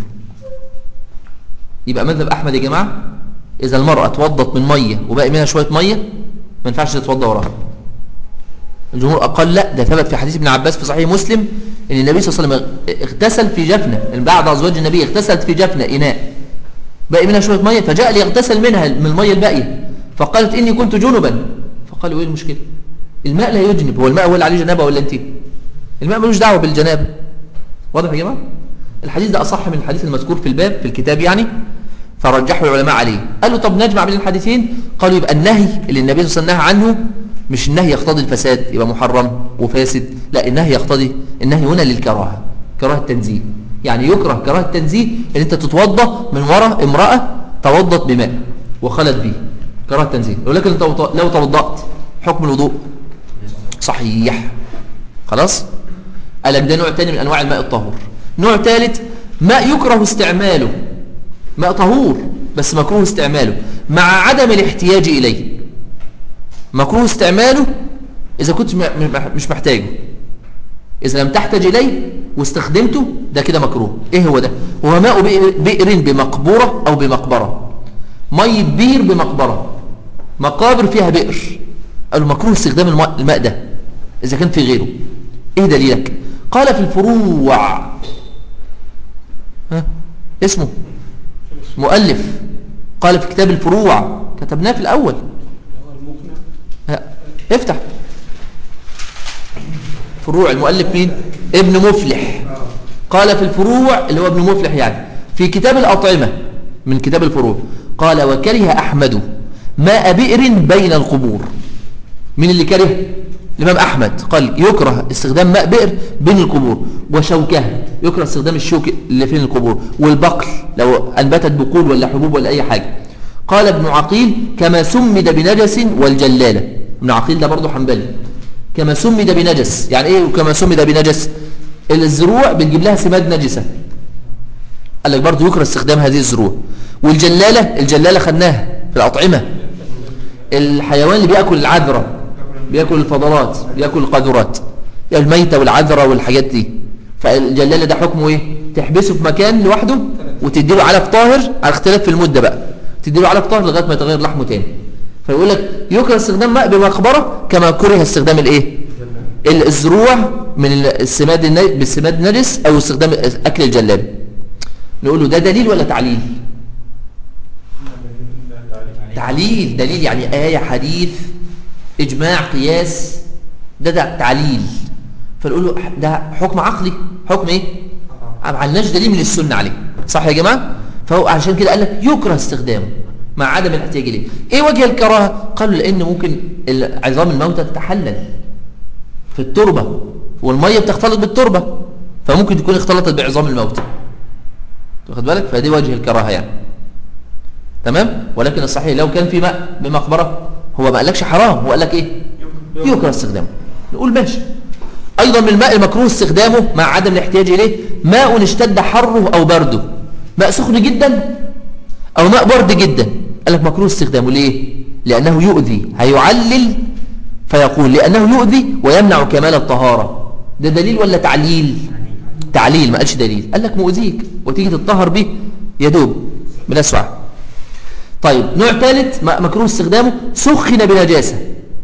يبقى مذهب أحمد يا جماعة إذا المرأة توضت من مية وباقي منها شوية مية ما ينفعش تتوضى وراها الجمهور قال لا ده ثبت في حديث ابن عباس في صحيح مسلم ان النبي صلى الله عليه وسلم اغتسل في جفنة بعض أزواج النبي اغتسلت في جفنة إناء باقي منها شوية مية فجاء ليغتسل منها من المية الباقية فقالت إني كنت جنبا فقالوا إيه المشكلة الماء لا يجنب هو الماء هو اللي عليه جنابة ولا أنت الماء ملوش دعوة بالجنابة واضح يا جماعة الحديث ده أصح من الحديث المذكور في الباب في الكتاب يعني فرجحوا العلماء عليه قالوا طب نجمع بين الحديثين قالوا يبقى النهي اللي النبي صلى الله عليه وسلم نهى عنه مش النهي يقتضي الفساد يبقى محرم وفاسد لا النهي يقتضي النهي هنا للكراهة كراهة التنزيه يعني يكره كراهة التنزيه ان انت تتوضا من وراء امرأة توضت بماء وخلت به كراهة التنزيه ولكن انت لو توضأت حكم الوضوء صحيح خلاص قال لك ده نوع تاني من انواع الماء الطهور نوع ثالث ماء يكره استعماله ماء طهور بس مكروه استعماله مع عدم الاحتياج إليه مكروه استعماله إذا كنت مش محتاجه إذا لم تحتاج إليه واستخدمته ده كده مكروه إيه هو ده هو ماء بئر, بئر بمقبورة أو بمقبرة مية بير بمقبرة مقابر فيها بئر قالوا مكروه استخدام الماء, الماء ده إذا كان في غيره إيه دليلك قال في الفروع ها اسمه مؤلف قال في كتاب الفروع كتبناه في الأول ها. افتح فروع المؤلف مين ابن مفلح قال في الفروع اللي هو ابن مفلح يعني في كتاب الأطعمة من كتاب الفروع قال وكره أحمد ماء بئر بين القبور من اللي كره الإمام أحمد قال يكره استخدام ماء بئر بين القبور وشوكها يكره استخدام الشوك اللي فين القبور والبقل لو أنبتت بقول ولا حبوب ولا أي حاجة قال ابن عقيل كما سمد بنجس والجلالة ابن عقيل ده برضه حنبلي كما سمد بنجس يعني ايه كما سمد بنجس الزروع بنجيب لها سماد نجسة قال لك برضه يكره استخدام هذه الزروع والجلالة الجلالة خدناها في الأطعمة الحيوان اللي بيأكل العذرة بيأكل الفضلات بيأكل القاذورات الميتة والعذرة والحاجات دي فالجلالة ده حكمه ايه تحبسه في مكان لوحده وتديله علف طاهر على اختلاف في المدة بقى تديله علف طاهر لغاية ما يتغير لحمه تاني فيقول لك يكره استخدام ماء بمقبرة كما كره استخدام الايه الزروع من السماد الني... بالسماد نجس او استخدام اكل الجلال نقول له ده دليل ولا تعليل تعليل دليل يعني آية حديث إجماع قياس ده ده تعليل فنقول له ده حكم عقلي حكم ايه ما عندناش دليل من السنة عليه صح يا جماعة فهو عشان كده قال لك يكره استخدامه مع عدم الاحتياج اليه ايه وجه الكراهه قالوا لان ممكن عظام الموتى تتحلل في التربه والميه بتختلط بالتربه فممكن تكون اختلطت بعظام الموتى واخد بالك فدي وجه الكراهه يعني تمام ولكن الصحيح لو كان في ماء بمقبره هو ما قالكش حرام هو قال لك ايه يكره استخدامه نقول ماشي ايضا من الماء المكروه استخدامه مع عدم الاحتياج اليه ماء اشتد حره او برده ماء سخن جدا او ماء برد جدا قال لك مكروه استخدامه ليه لانه يؤذي هيعلل فيقول لانه يؤذي ويمنع كمال الطهاره ده دليل ولا تعليل تعليل ما قالش دليل قال لك مؤذيك وتيجي تتطهر به يدوب بنسوع طيب نوع ثالث مكروه استخدامه سخن بنجاسه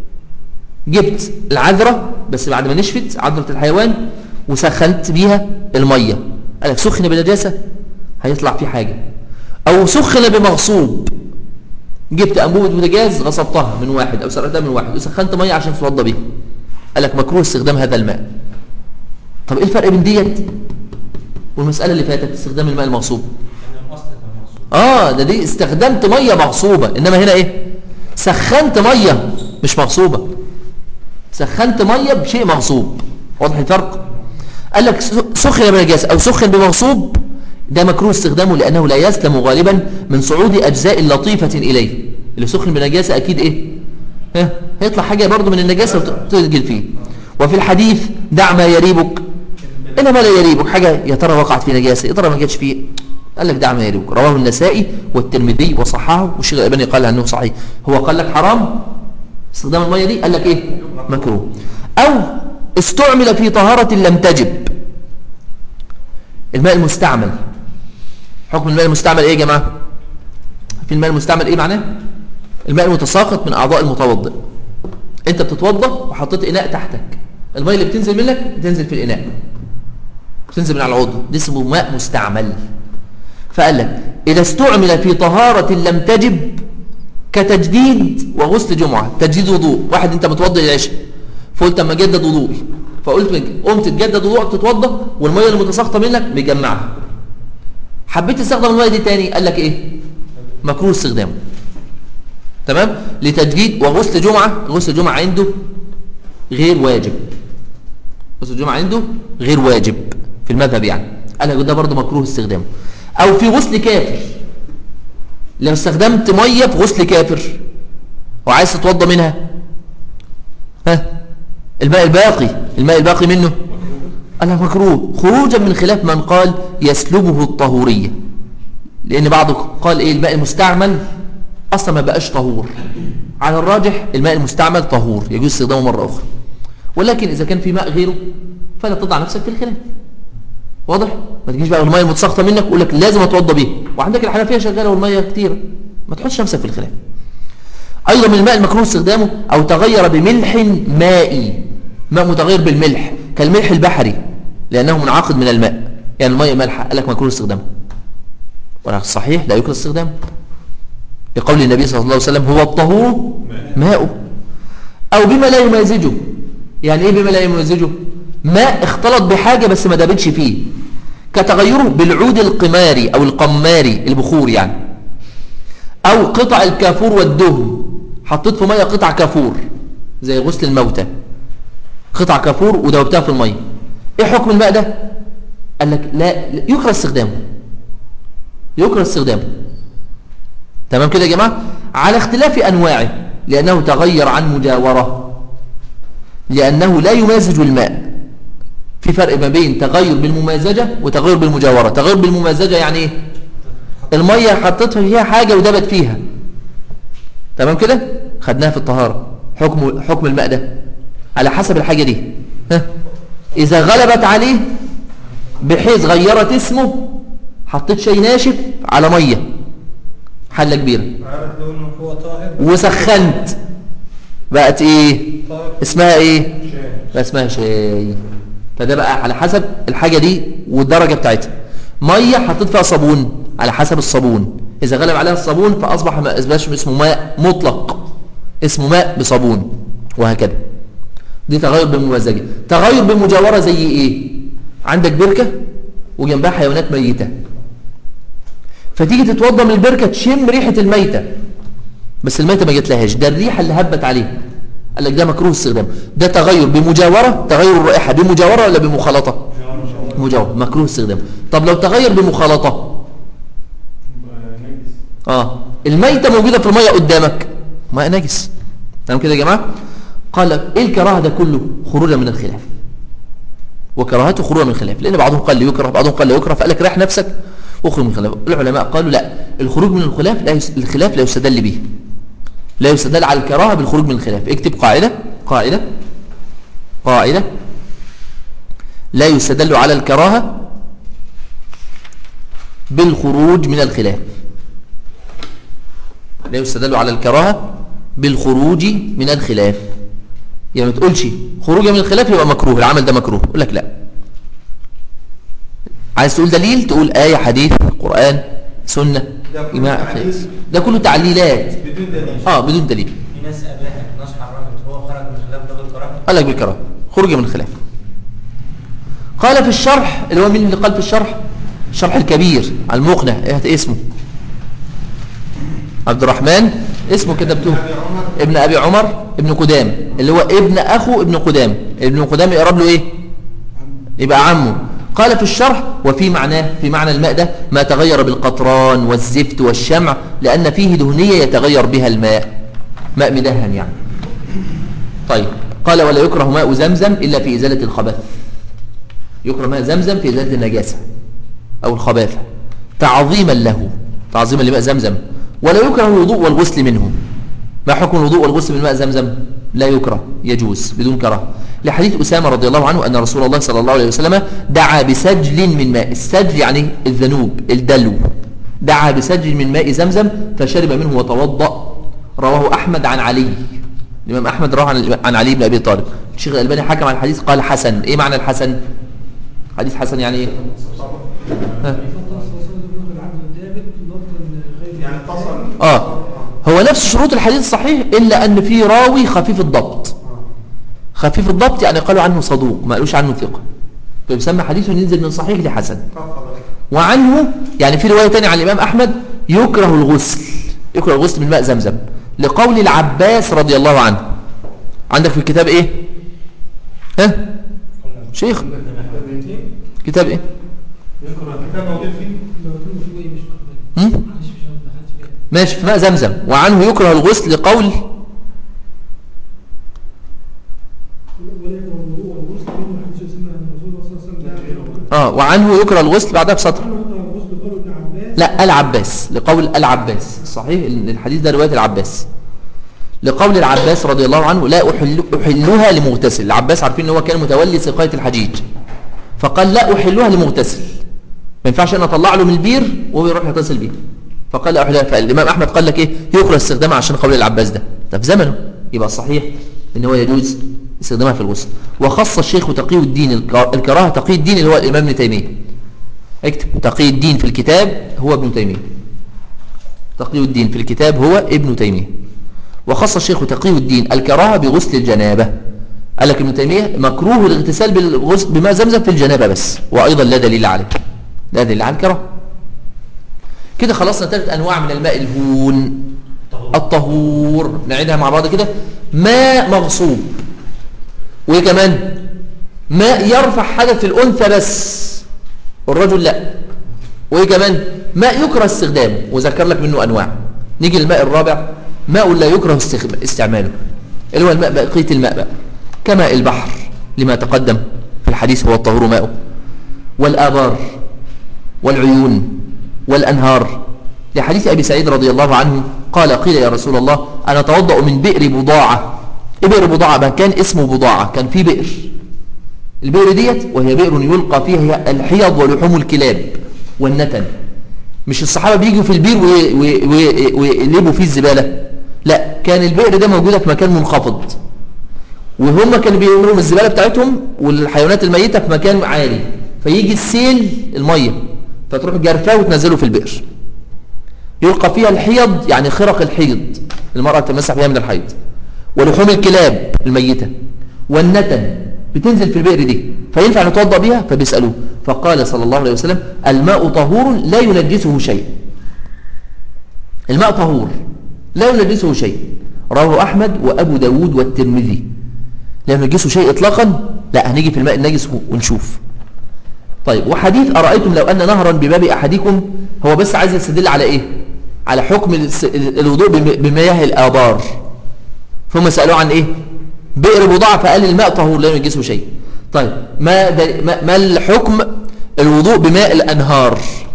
جبت العذره بس بعد ما نشفت عذره الحيوان وسخنت بيها الميه قال لك سخن بنجاسه هيطلع فيه حاجه او سخن بمغصوب جبت انبوبه بوتاجاز غصبتها من واحد او سرقتها من واحد وسخنت ميه عشان تتوضى بيها قال لك مكروه استخدام هذا الماء طب ايه الفرق بين ديت والمساله اللي فاتت استخدام الماء المغصوب اه ده دي استخدمت ميه مغصوبه انما هنا ايه سخنت ميه مش مغصوبه سخنت ميه بشيء مغصوب واضح الفرق قال لك سخن بنجاسه او سخن بمغصوب ده مكروه استخدامه لأنه لا يسلم غالبا من صعود أجزاء لطيفة إليه اللي سخن بنجاسة أكيد إيه ها هيطلع حاجة برضو من النجاسة وتسجل فيه وفي الحديث دع ما يريبك إنما لا يريبك حاجة يا ترى وقعت في نجاسة يا ترى ما جاتش فيه قال لك دع ما يريبك رواه النسائي والترمذي وصححه والشيخ الألباني قال أنه صحيح هو قال لك حرام استخدام المية دي قال لك إيه مكروه أو استعمل في طهارة لم تجب الماء المستعمل حكم الماء المستعمل ايه يا جماعه في الماء المستعمل ايه معناه الماء المتساقط من اعضاء المتوضئ انت بتتوضا وحطيت اناء تحتك الماء اللي بتنزل منك بتنزل في الاناء بتنزل من على العضو ده اسمه ماء مستعمل فقال لك اذا استعمل في طهاره لم تجب كتجديد وغسل جمعه تجديد وضوء واحد انت متوضئ العشاء فقلت اما اجدد وضوئي فقلت قمت تجدد وضوءك تتوضا والميه المتساقطه منك مجمعها حبيت تستخدم الميه دي تاني قال لك ايه مكروه استخدامه تمام لتجديد وغسل جمعه غسل جمعه عنده غير واجب غسل الجمعه عنده غير واجب في المذهب يعني قال لك ده برضه مكروه استخدامه او في غسل كافر لو استخدمت ميه في غسل كافر وعايز تتوضى منها ها الماء الباقي الماء الباقي منه قال لك مكروه خروجا من خلاف من قال يسلبه الطهورية لأن بعض قال إيه الماء المستعمل أصلا ما بقاش طهور على الراجح الماء المستعمل طهور يجوز استخدامه مرة أخرى ولكن إذا كان في ماء غيره فلا تضع نفسك في الخلاف واضح ما تجيش بقى الميه المتساقطه منك يقول لك لازم اتوضى بيها وعندك الحنفيه شغاله والميه كتيره ما تحطش نفسك في الخلاف ايضا من الماء المكروه استخدامه او تغير بملح مائي ماء متغير بالملح كالملح البحري لانه منعقد من الماء يعني الميه مالحه قال لك مكروه استخدامه ولكن الصحيح لا يكره استخدامه لقول النبي صلى الله عليه وسلم هو الطهور ماؤه او بما لا يمازجه يعني ايه بما لا يمازجه ماء اختلط بحاجة بس ما دابتش فيه كتغيره بالعود القماري او القماري البخور يعني او قطع الكافور والدهن حطيت في مية قطع كافور زي غسل الموتى قطع كافور ودوبتها في المية ايه حكم الماء ده قال لك لا يكره استخدامه يكره استخدامه تمام كده يا جماعة على اختلاف أنواعه لأنه تغير عن مجاورة لأنه لا يمازج الماء في فرق ما بين تغير بالممازجة وتغير بالمجاورة تغير بالممازجة يعني ايه المية حطيتها فيها حاجة ودبت فيها تمام كده خدناها في الطهارة حكم حكم الماء ده على حسب الحاجة دي ها إذا غلبت عليه بحيث غيرت اسمه حطيت شيء ناشف على مية حلة كبيرة عارف لونه هو طاهر وسخنت بقت ايه طاهر اسمها ايه شاي بقى اسمها شاي فده بقى على حسب الحاجة دي والدرجة بتاعتها مية حطيت فيها صابون على حسب الصابون إذا غلب عليها الصابون فأصبح ما أصبحش اسمه ماء مطلق اسمه ماء بصابون وهكذا دي تغير بالممازجة تغير بالمجاورة زي ايه عندك بركة وجنبها حيوانات ميتة فتيجي تتوضى من البركة تشم ريحة الميتة بس الميتة ما جاتلهاش ده الريحة اللي هبت عليها قال لك ده مكروه استخدام ده تغير بمجاورة تغير الرائحة بمجاورة ولا بمخالطة مجاورة مكروه استخدام طب لو تغير بمخالطة نجس اه الميتة موجودة في المية قدامك ماء نجس تمام كده يا جماعة قال ايه الكراهة ده كله خروجا من الخلاف وكراهته خروجا من الخلاف لان بعضهم قال لي يكره بعضهم قال لا يكره فقال لك ريح نفسك واخرج من الخلاف العلماء قالوا لا الخروج من الخلاف لا يس... الخلاف لا يستدل به لا يستدل على الكراهه بالخروج من الخلاف اكتب قاعده قاعده قاعده لا يستدل على الكراهه بالخروج من الخلاف لا يستدل على الكراهه بالخروج من الخلاف يعني ما تقولش خروجا من الخلاف يبقى مكروه العمل ده مكروه يقول لك لا عايز تقول دليل تقول آية حديث قرآن سنة ده كله إجماع تعليل. قياس. ده كله تعليلات بدون دليل اه بدون دليل في ناس اباحت ناس حرمت وهو خرج من خلاف ده بالكراهه قال لك بالكراهه خروج من الخلاف قال في الشرح اللي هو مين اللي قال في الشرح الشرح الكبير على المقنع ايه اسمه عبد الرحمن اسمه كتبته أبي عمر. ابن ابي عمر ابن قدام اللي هو ابن اخو ابن قدام ابن قدام يقرب له ايه يبقى عمه قال في الشرح وفي معناه في معنى الماء ده ما تغير بالقطران والزفت والشمع لأن فيه دهنية يتغير بها الماء ماء مدهن يعني طيب قال ولا يكره ماء زمزم إلا في إزالة الخبث يكره ماء زمزم في إزالة النجاسة أو الخباثة تعظيما له تعظيما لماء زمزم ولا يكره الوضوء والغسل منه ما حكم الوضوء والغسل من ماء زمزم لا يكره يجوز بدون كراهه لحديث أسامة رضي الله عنه أن رسول الله صلى الله عليه وسلم دعا بسجل من ماء السجل يعني الذنوب الدلو دعا بسجل من ماء زمزم فشرب منه وتوضأ رواه أحمد عن علي الإمام أحمد رواه عن عن علي بن أبي طالب الشيخ الألباني حكم على الحديث قال حسن إيه معنى الحسن حديث حسن يعني إيه ها؟ يعني اتصل آه هو نفس شروط الحديث الصحيح إلا أن في راوي خفيف الضبط خفيف الضبط يعني قالوا عنه صدوق ما قالوش عنه ثقة فيسمى حديثه ينزل من صحيح لحسن وعنه يعني في رواية تانية عن الإمام أحمد يكره الغسل يكره الغسل من ماء زمزم لقول العباس رضي الله عنه عندك في الكتاب إيه ها شيخ كتاب إيه كان موجود فيه هم؟ ماشي في ماء زمزم وعنه يكره الغسل لقول اه وعنه يكره الغسل بعدها بسطر لا العباس لقول العباس صحيح إن الحديث ده رواية العباس لقول العباس رضي الله عنه لا أحل أحلها لمغتسل العباس عارفين ان هو كان متولي سقاية الحجيج فقال لا أحلها لمغتسل ما ينفعش انا اطلع له من البير وهو يروح يغتسل بيها فقال لا أحلها فالإمام أحمد قال لك إيه يكره استخدامها عشان قول العباس ده ده في زمنه يبقى الصحيح ان هو يجوز استخدامها في الغسل وخص الشيخ تقي الدين الك- الكراهة تقي الدين اللي هو الإمام ابن تيمية اكتب تقي الدين في الكتاب هو ابن تيمية تقي الدين في الكتاب هو ابن تيمية وخص الشيخ تقي الدين الكراهة بغسل الجنابة قال لك ابن تيمية مكروه الاغتسال بالغسل بماء زمزم في الجنابة بس وأيضا لا دليل عليه لا دليل على الكراهة كده خلصنا ثلاث أنواع من الماء الهون الطهور نعيدها مع بعض كده ماء مغصوب وايه كمان ماء يرفع حدث في الأنثى بس والرجل لا وايه كمان ماء يكره استخدامه وذكر لك منه انواع نيجي للماء الرابع ماء لا يكره استخ- استعماله اللي هو الماء بقية الماء بقى كماء البحر لما تقدم في الحديث هو الطهور ماؤه والآبار والعيون والأنهار لحديث أبي سعيد رضي الله عنه قال قيل يا رسول الله أنا أتوضأ من بئر بضاعة إيه بئر بضاعة ما كان اسمه بضاعة كان في بئر البئر ديت وهي بئر يلقى فيها الحيض ولحوم الكلاب والنتن مش الصحابة بيجوا في البير وي- وي- وي- ويقلبوا فيه الزبالة لا كان البئر ده موجودة في مكان منخفض وهم كانوا بيرموا الزبالة بتاعتهم والحيوانات الميتة في مكان عالي فيجي السيل المية فتروح جرفاه وتنزله في البئر يلقى فيها الحيض يعني خرق الحيض المرأة تمسح فيها من الحيض ولحوم الكلاب الميتة والنتن بتنزل في البئر دي فينفع نتوضأ بها فبيسألوه فقال صلى الله عليه وسلم الماء طهور لا ينجسه شيء الماء طهور لا ينجسه شيء رواه أحمد وأبو داود والترمذي لا ينجسه شيء إطلاقا لا هنيجي في الماء النجس ونشوف طيب وحديث أرأيتم لو أن نهرا بباب أحدكم هو بس عايز يستدل على إيه على حكم الس- الوضوء بم- بمياه الآبار ثم سألوه عن إيه بئر بضاعة فقال الماء طهور لا ينجسه شيء طيب ما, دل- ما, ما الحكم الوضوء بماء الأنهار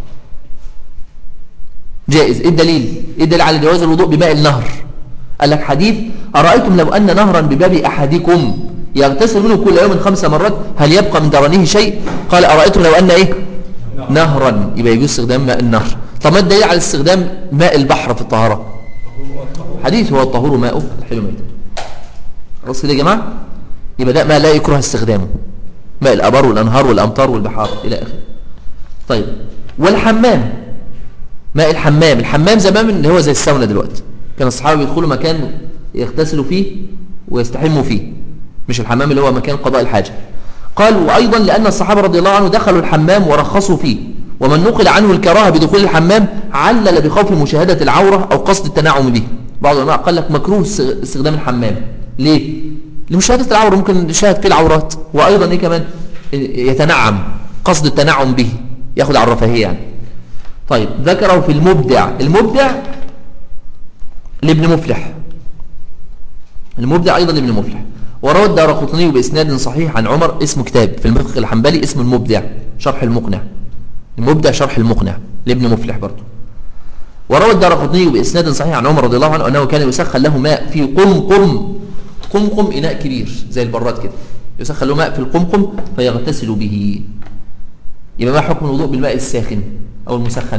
جائز ايه الدليل ايه الدليل على جواز الوضوء بماء النهر قال لك حديث أرأيتم لو أن نهرا بباب أحدكم يغتسل منه كل يوم خمس مرات هل يبقى من درنه شيء قال أرأيتم لو أن إيه نهرا يبقى يجوز استخدام ماء النهر طب ما الدليل على استخدام ماء البحر في الطهارة حديث هو الطهور ماؤه الحلو ميته خلاص كده يا جماعة يبقى ده ما لا يكره استخدامه ماء الأبار والأنهار والأمطار والبحار إلى آخره طيب والحمام ماء الحمام الحمام زمان اللي هو زي الساونا دلوقتي كان الصحابة يدخلوا مكان يغتسلوا فيه ويستحموا فيه مش الحمام اللي هو مكان قضاء الحاجة قال وأيضا لأن الصحابة رضي الله عنه دخلوا الحمام ورخصوا فيه ومن نقل عنه الكراهة بدخول الحمام علل بخوف مشاهدة العورة أو قصد التنعم به بعض العلماء قال لك مكروه است- استخدام الحمام ليه؟ لمشاهدة العورة ممكن يشاهد فيه العورات وأيضا إيه كمان يتنعم قصد التنعم به ياخد على الرفاهية يعني طيب ذكره في المبدع المبدع لابن مفلح المبدع أيضا لابن مفلح وروى الدار قطني بإسناد صحيح عن عمر اسمه كتاب في المفقه الحنبلي اسمه المبدع شرح المقنع المبدع شرح المقنع لابن مفلح برضه وروى الدار قطني بإسناد صحيح عن عمر رضي الله عنه أنه كان يسخن له ماء في قمقم قمقم إناء كبير زي البراد كده يسخن له ماء في القمقم فيغتسل به يبقى ما حكم الوضوء بالماء الساخن أو المسخن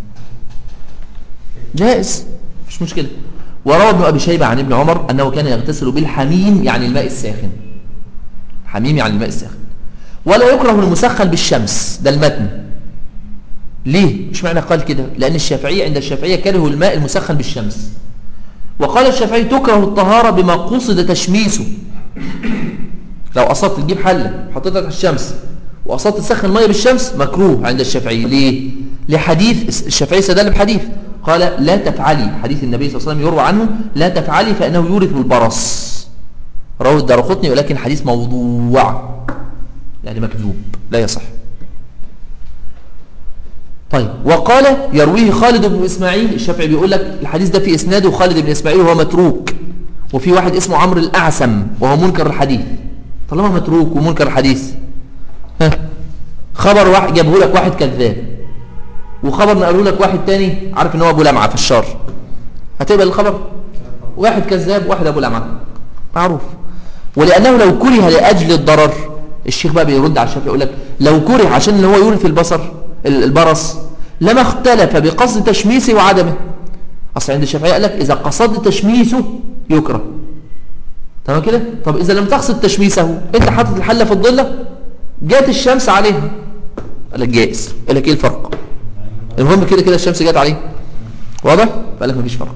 جائز مش مشكلة وروى ابن أبي شيبة عن ابن عمر أنه كان يغتسل بالحميم يعني الماء الساخن حميم يعني الماء الساخن ولا يكره المسخن بالشمس ده المتن ليه مش معنى قال كده لأن الشافعية عند الشافعية كرهوا الماء المسخن بالشمس وقال الشافعي تكره الطهارة بما قصد تشميسه لو قصدت تجيب حلة حطيتها تحت الشمس وقصدت تسخن ميه بالشمس مكروه عند الشافعي ليه لحديث الشافعي استدل بحديث قال لا تفعلي حديث النبي صلى الله عليه وسلم يروى عنه لا تفعلي فانه يورث البرص رواه الدارقطني ولكن حديث موضوع يعني مكذوب لا يصح طيب وقال يرويه خالد بن اسماعيل الشافعي بيقول لك الحديث ده في اسناده خالد بن اسماعيل وهو متروك وفي واحد اسمه عمرو الاعسم وهو منكر الحديث طالما متروك ومنكر الحديث ها خبر واحد جابه لك واحد كذاب وخبر نقله لك واحد تاني عارف ان هو ابو لمعه في الشر هتقبل الخبر واحد كذاب واحد ابو لمعه معروف ولانه لو كره لاجل الضرر الشيخ بقى بيرد على الشافعي يقول لك لو كره عشان ان هو يورث البصر ال- البرص لما اختلف بقصد تشميسه وعدمه اصل عند الشافعي قال لك اذا قصد تشميسه يكره تمام كده طب اذا لم تقصد تشميسه انت حاطط الحله في الضله جات الشمس عليها قال لك جائز قال لك ايه الفرق المهم كده كده الشمس جت عليه واضح قال لك مفيش فرق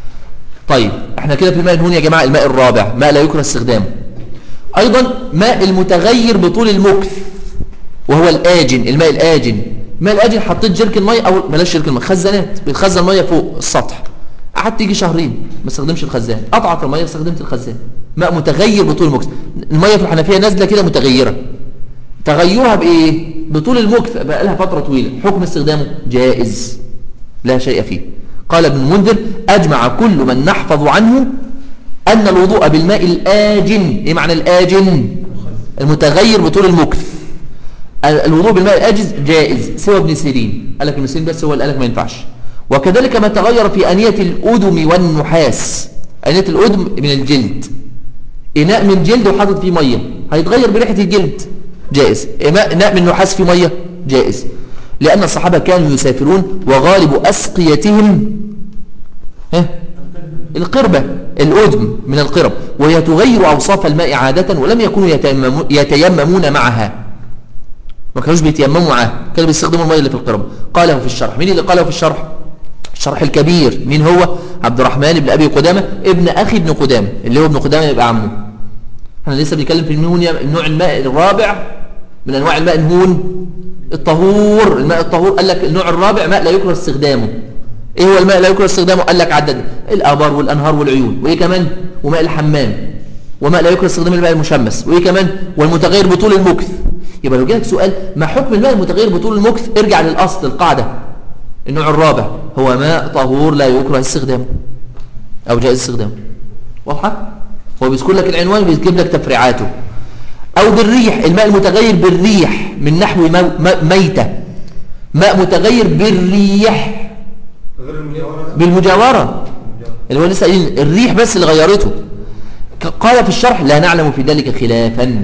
طيب احنا كده في الماء الهون يا جماعه الماء الرابع ماء لا يكره استخدامه ايضا ماء المتغير بطول المكث وهو الاجن الماء الاجن الماء الاجن حطيت جركن ميه او بلاش جركن ميه خزانات بتخزن ميه فوق السطح قعدت يجي شهرين ما استخدمش الخزان قطعت الميه استخدمت الخزان ماء متغير بطول المكث الميه في الحنفيه نازله كده متغيره تغيرها بايه بطول المكث بقى لها فتره طويله حكم استخدامه جائز لا شيء فيه قال ابن المنذر اجمع كل من نحفظ عنه ان الوضوء بالماء الاجن ايه معنى الاجن المتغير بطول المكث الوضوء بالماء الأجز جائز سوى ابن سيرين قال لك ابن سيرين بس هو اللي قال لك ما ينفعش وكذلك ما تغير في أنية الأدم والنحاس أنية الأدم من الجلد إناء من جلد وحاطط فيه مية هيتغير بريحة الجلد جائز إناء إناء من نحاس فيه مية جائز لأن الصحابة كانوا يسافرون وغالب أسقيتهم ها القربة الأدم من القرب وهي تغير أوصاف الماء عادة ولم يكونوا يتيممو- يتيممون معها ما كانوش بيتيمموا معاه كانوا بيستخدموا الميه اللي في القرب قاله في الشرح مين اللي قاله في الشرح الشرح الكبير مين هو عبد الرحمن بن ابي قدامه ابن اخي ابن قدامه اللي هو ابن قدامه يبقى عمه احنا لسه بنتكلم في النون النوع الماء الرابع من انواع الماء النون الطهور الماء الطهور قال لك النوع الرابع ماء لا يكره استخدامه ايه هو الماء لا يكره استخدامه قال لك عدد الابار والانهار والعيون وايه كمان وماء الحمام وماء لا يكره استخدام الماء المشمس وايه كمان والمتغير بطول المكث يبقى لو جالك سؤال ما حكم الماء المتغير بطول المكث ارجع للاصل القاعده النوع الرابع هو ماء طهور لا يكره استخدامه او جائز استخدامه واضحه هو بيذكر لك العنوان وبيجيب لك تفريعاته او بالريح الماء المتغير بالريح من نحو مو- م- ميته ماء متغير بالريح غير المجاورة بالمجاوره اللي هو لسه قايلين الريح بس اللي غيرته ك- قال في الشرح لا نعلم في ذلك خلافا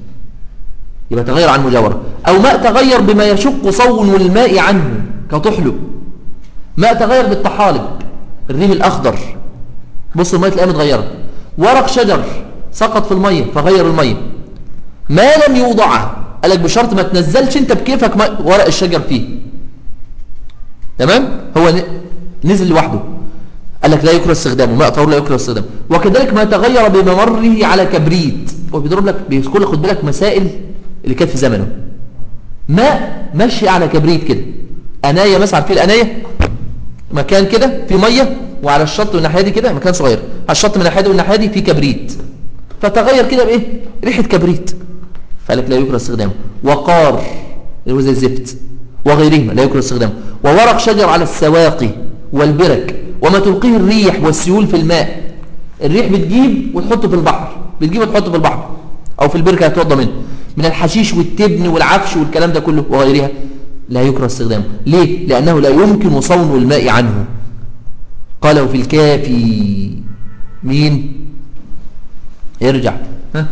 يبقى تغير عن مجاورة أو ماء تغير بما يشق صون الماء عنه كطحله ماء تغير بالطحالب الريم الأخضر بص المية تلاقيها متغيرة ورق شجر سقط في المية فغير المية ما لم يوضعها قالك بشرط ما تنزلش انت بكيفك ما- ورق الشجر فيه تمام هو ن- نزل لوحده قال لك لا يكره استخدامه ماء طهور لا يكره استخدامه وكذلك ما تغير بممره على كبريت هو بيضرب لك بيذكر لك خد بالك مسائل اللي كانت في زمنه ماء ماشي على كبريت كده انايه مثلا في الانايه مكان كده في ميه وعلى الشط والناحيه دي كده مكان صغير على الشط من الناحيه دي والناحيه دي في كبريت فتغير كده بايه ريحه كبريت فقال لك لا يكره استخدامه وقار اللي هو زي الزفت وغيرهما لا يكره استخدامه وورق شجر على السواقي والبرك وما تلقيه الريح والسيول في الماء الريح بتجيب وتحطه في البحر بتجيب وتحطه في البحر او في البركه هتوضى منه من الحشيش والتبن والعفش والكلام ده كله وغيرها لا يكره استخدامه ليه لانه لا يمكن صون الماء عنه قاله في الكافي مين ارجع ها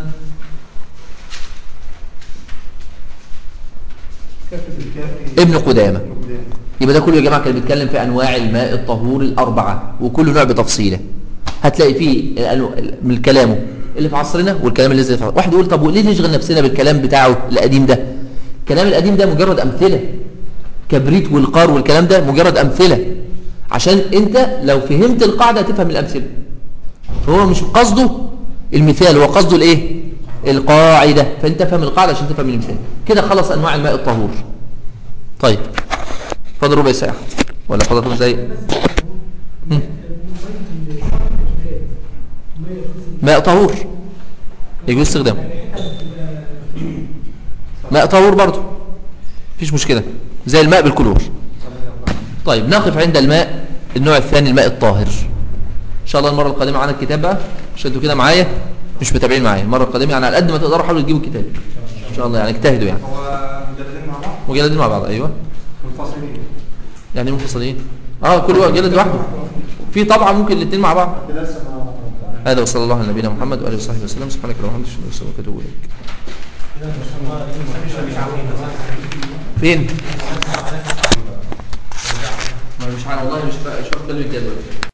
كافي الكافي ابن قدامه ابن قدامة. يبقى ده كله يا جماعه كان بيتكلم في انواع الماء الطهور الاربعه وكل نوع بتفصيله هتلاقي فيه الأنو- من كلامه اللي في عصرنا والكلام اللي زي في عصرنا. واحد يقول طب وليه نشغل نفسنا بالكلام بتاعه القديم ده الكلام القديم ده مجرد امثله كبريت والقار والكلام ده مجرد امثله عشان انت لو فهمت القاعده هتفهم الامثله فهو مش قصده المثال هو قصده الايه القاعده فانت فهم القاعده عشان تفهم المثال كده خلص انواع الماء الطهور طيب فاضل ربع ساعة ولا فاضل خمس دقايق مم. ماء طهور يجوز استخدامه ماء طهور برضه مفيش مشكلة زي الماء بالكلور طيب نقف عند الماء النوع الثاني الماء الطاهر ان شاء الله المرة القادمة معانا الكتاب بقى عشان انتوا كده معايا مش متابعين معايا المرة القادمة يعني على قد ما تقدروا حاولوا تجيبوا الكتاب ان شاء الله يعني اجتهدوا يعني هو مجلدين مع بعض مجلدين مع بعض ايوه منفصلين يعني إيه منفصلين اه كل واحد جلد لوحده في طبعا ممكن الاثنين مع بعض كده لسه ما هذا وصلى الله على نبينا محمد وآله وصحبه وسلم سبحانك اللهم وبحمدك أشهد أن لا إله إلا أنت أستغفرك وأتوب إليك فين؟ ما مش عارف والله مش فا- مش واخد بالي من الجدول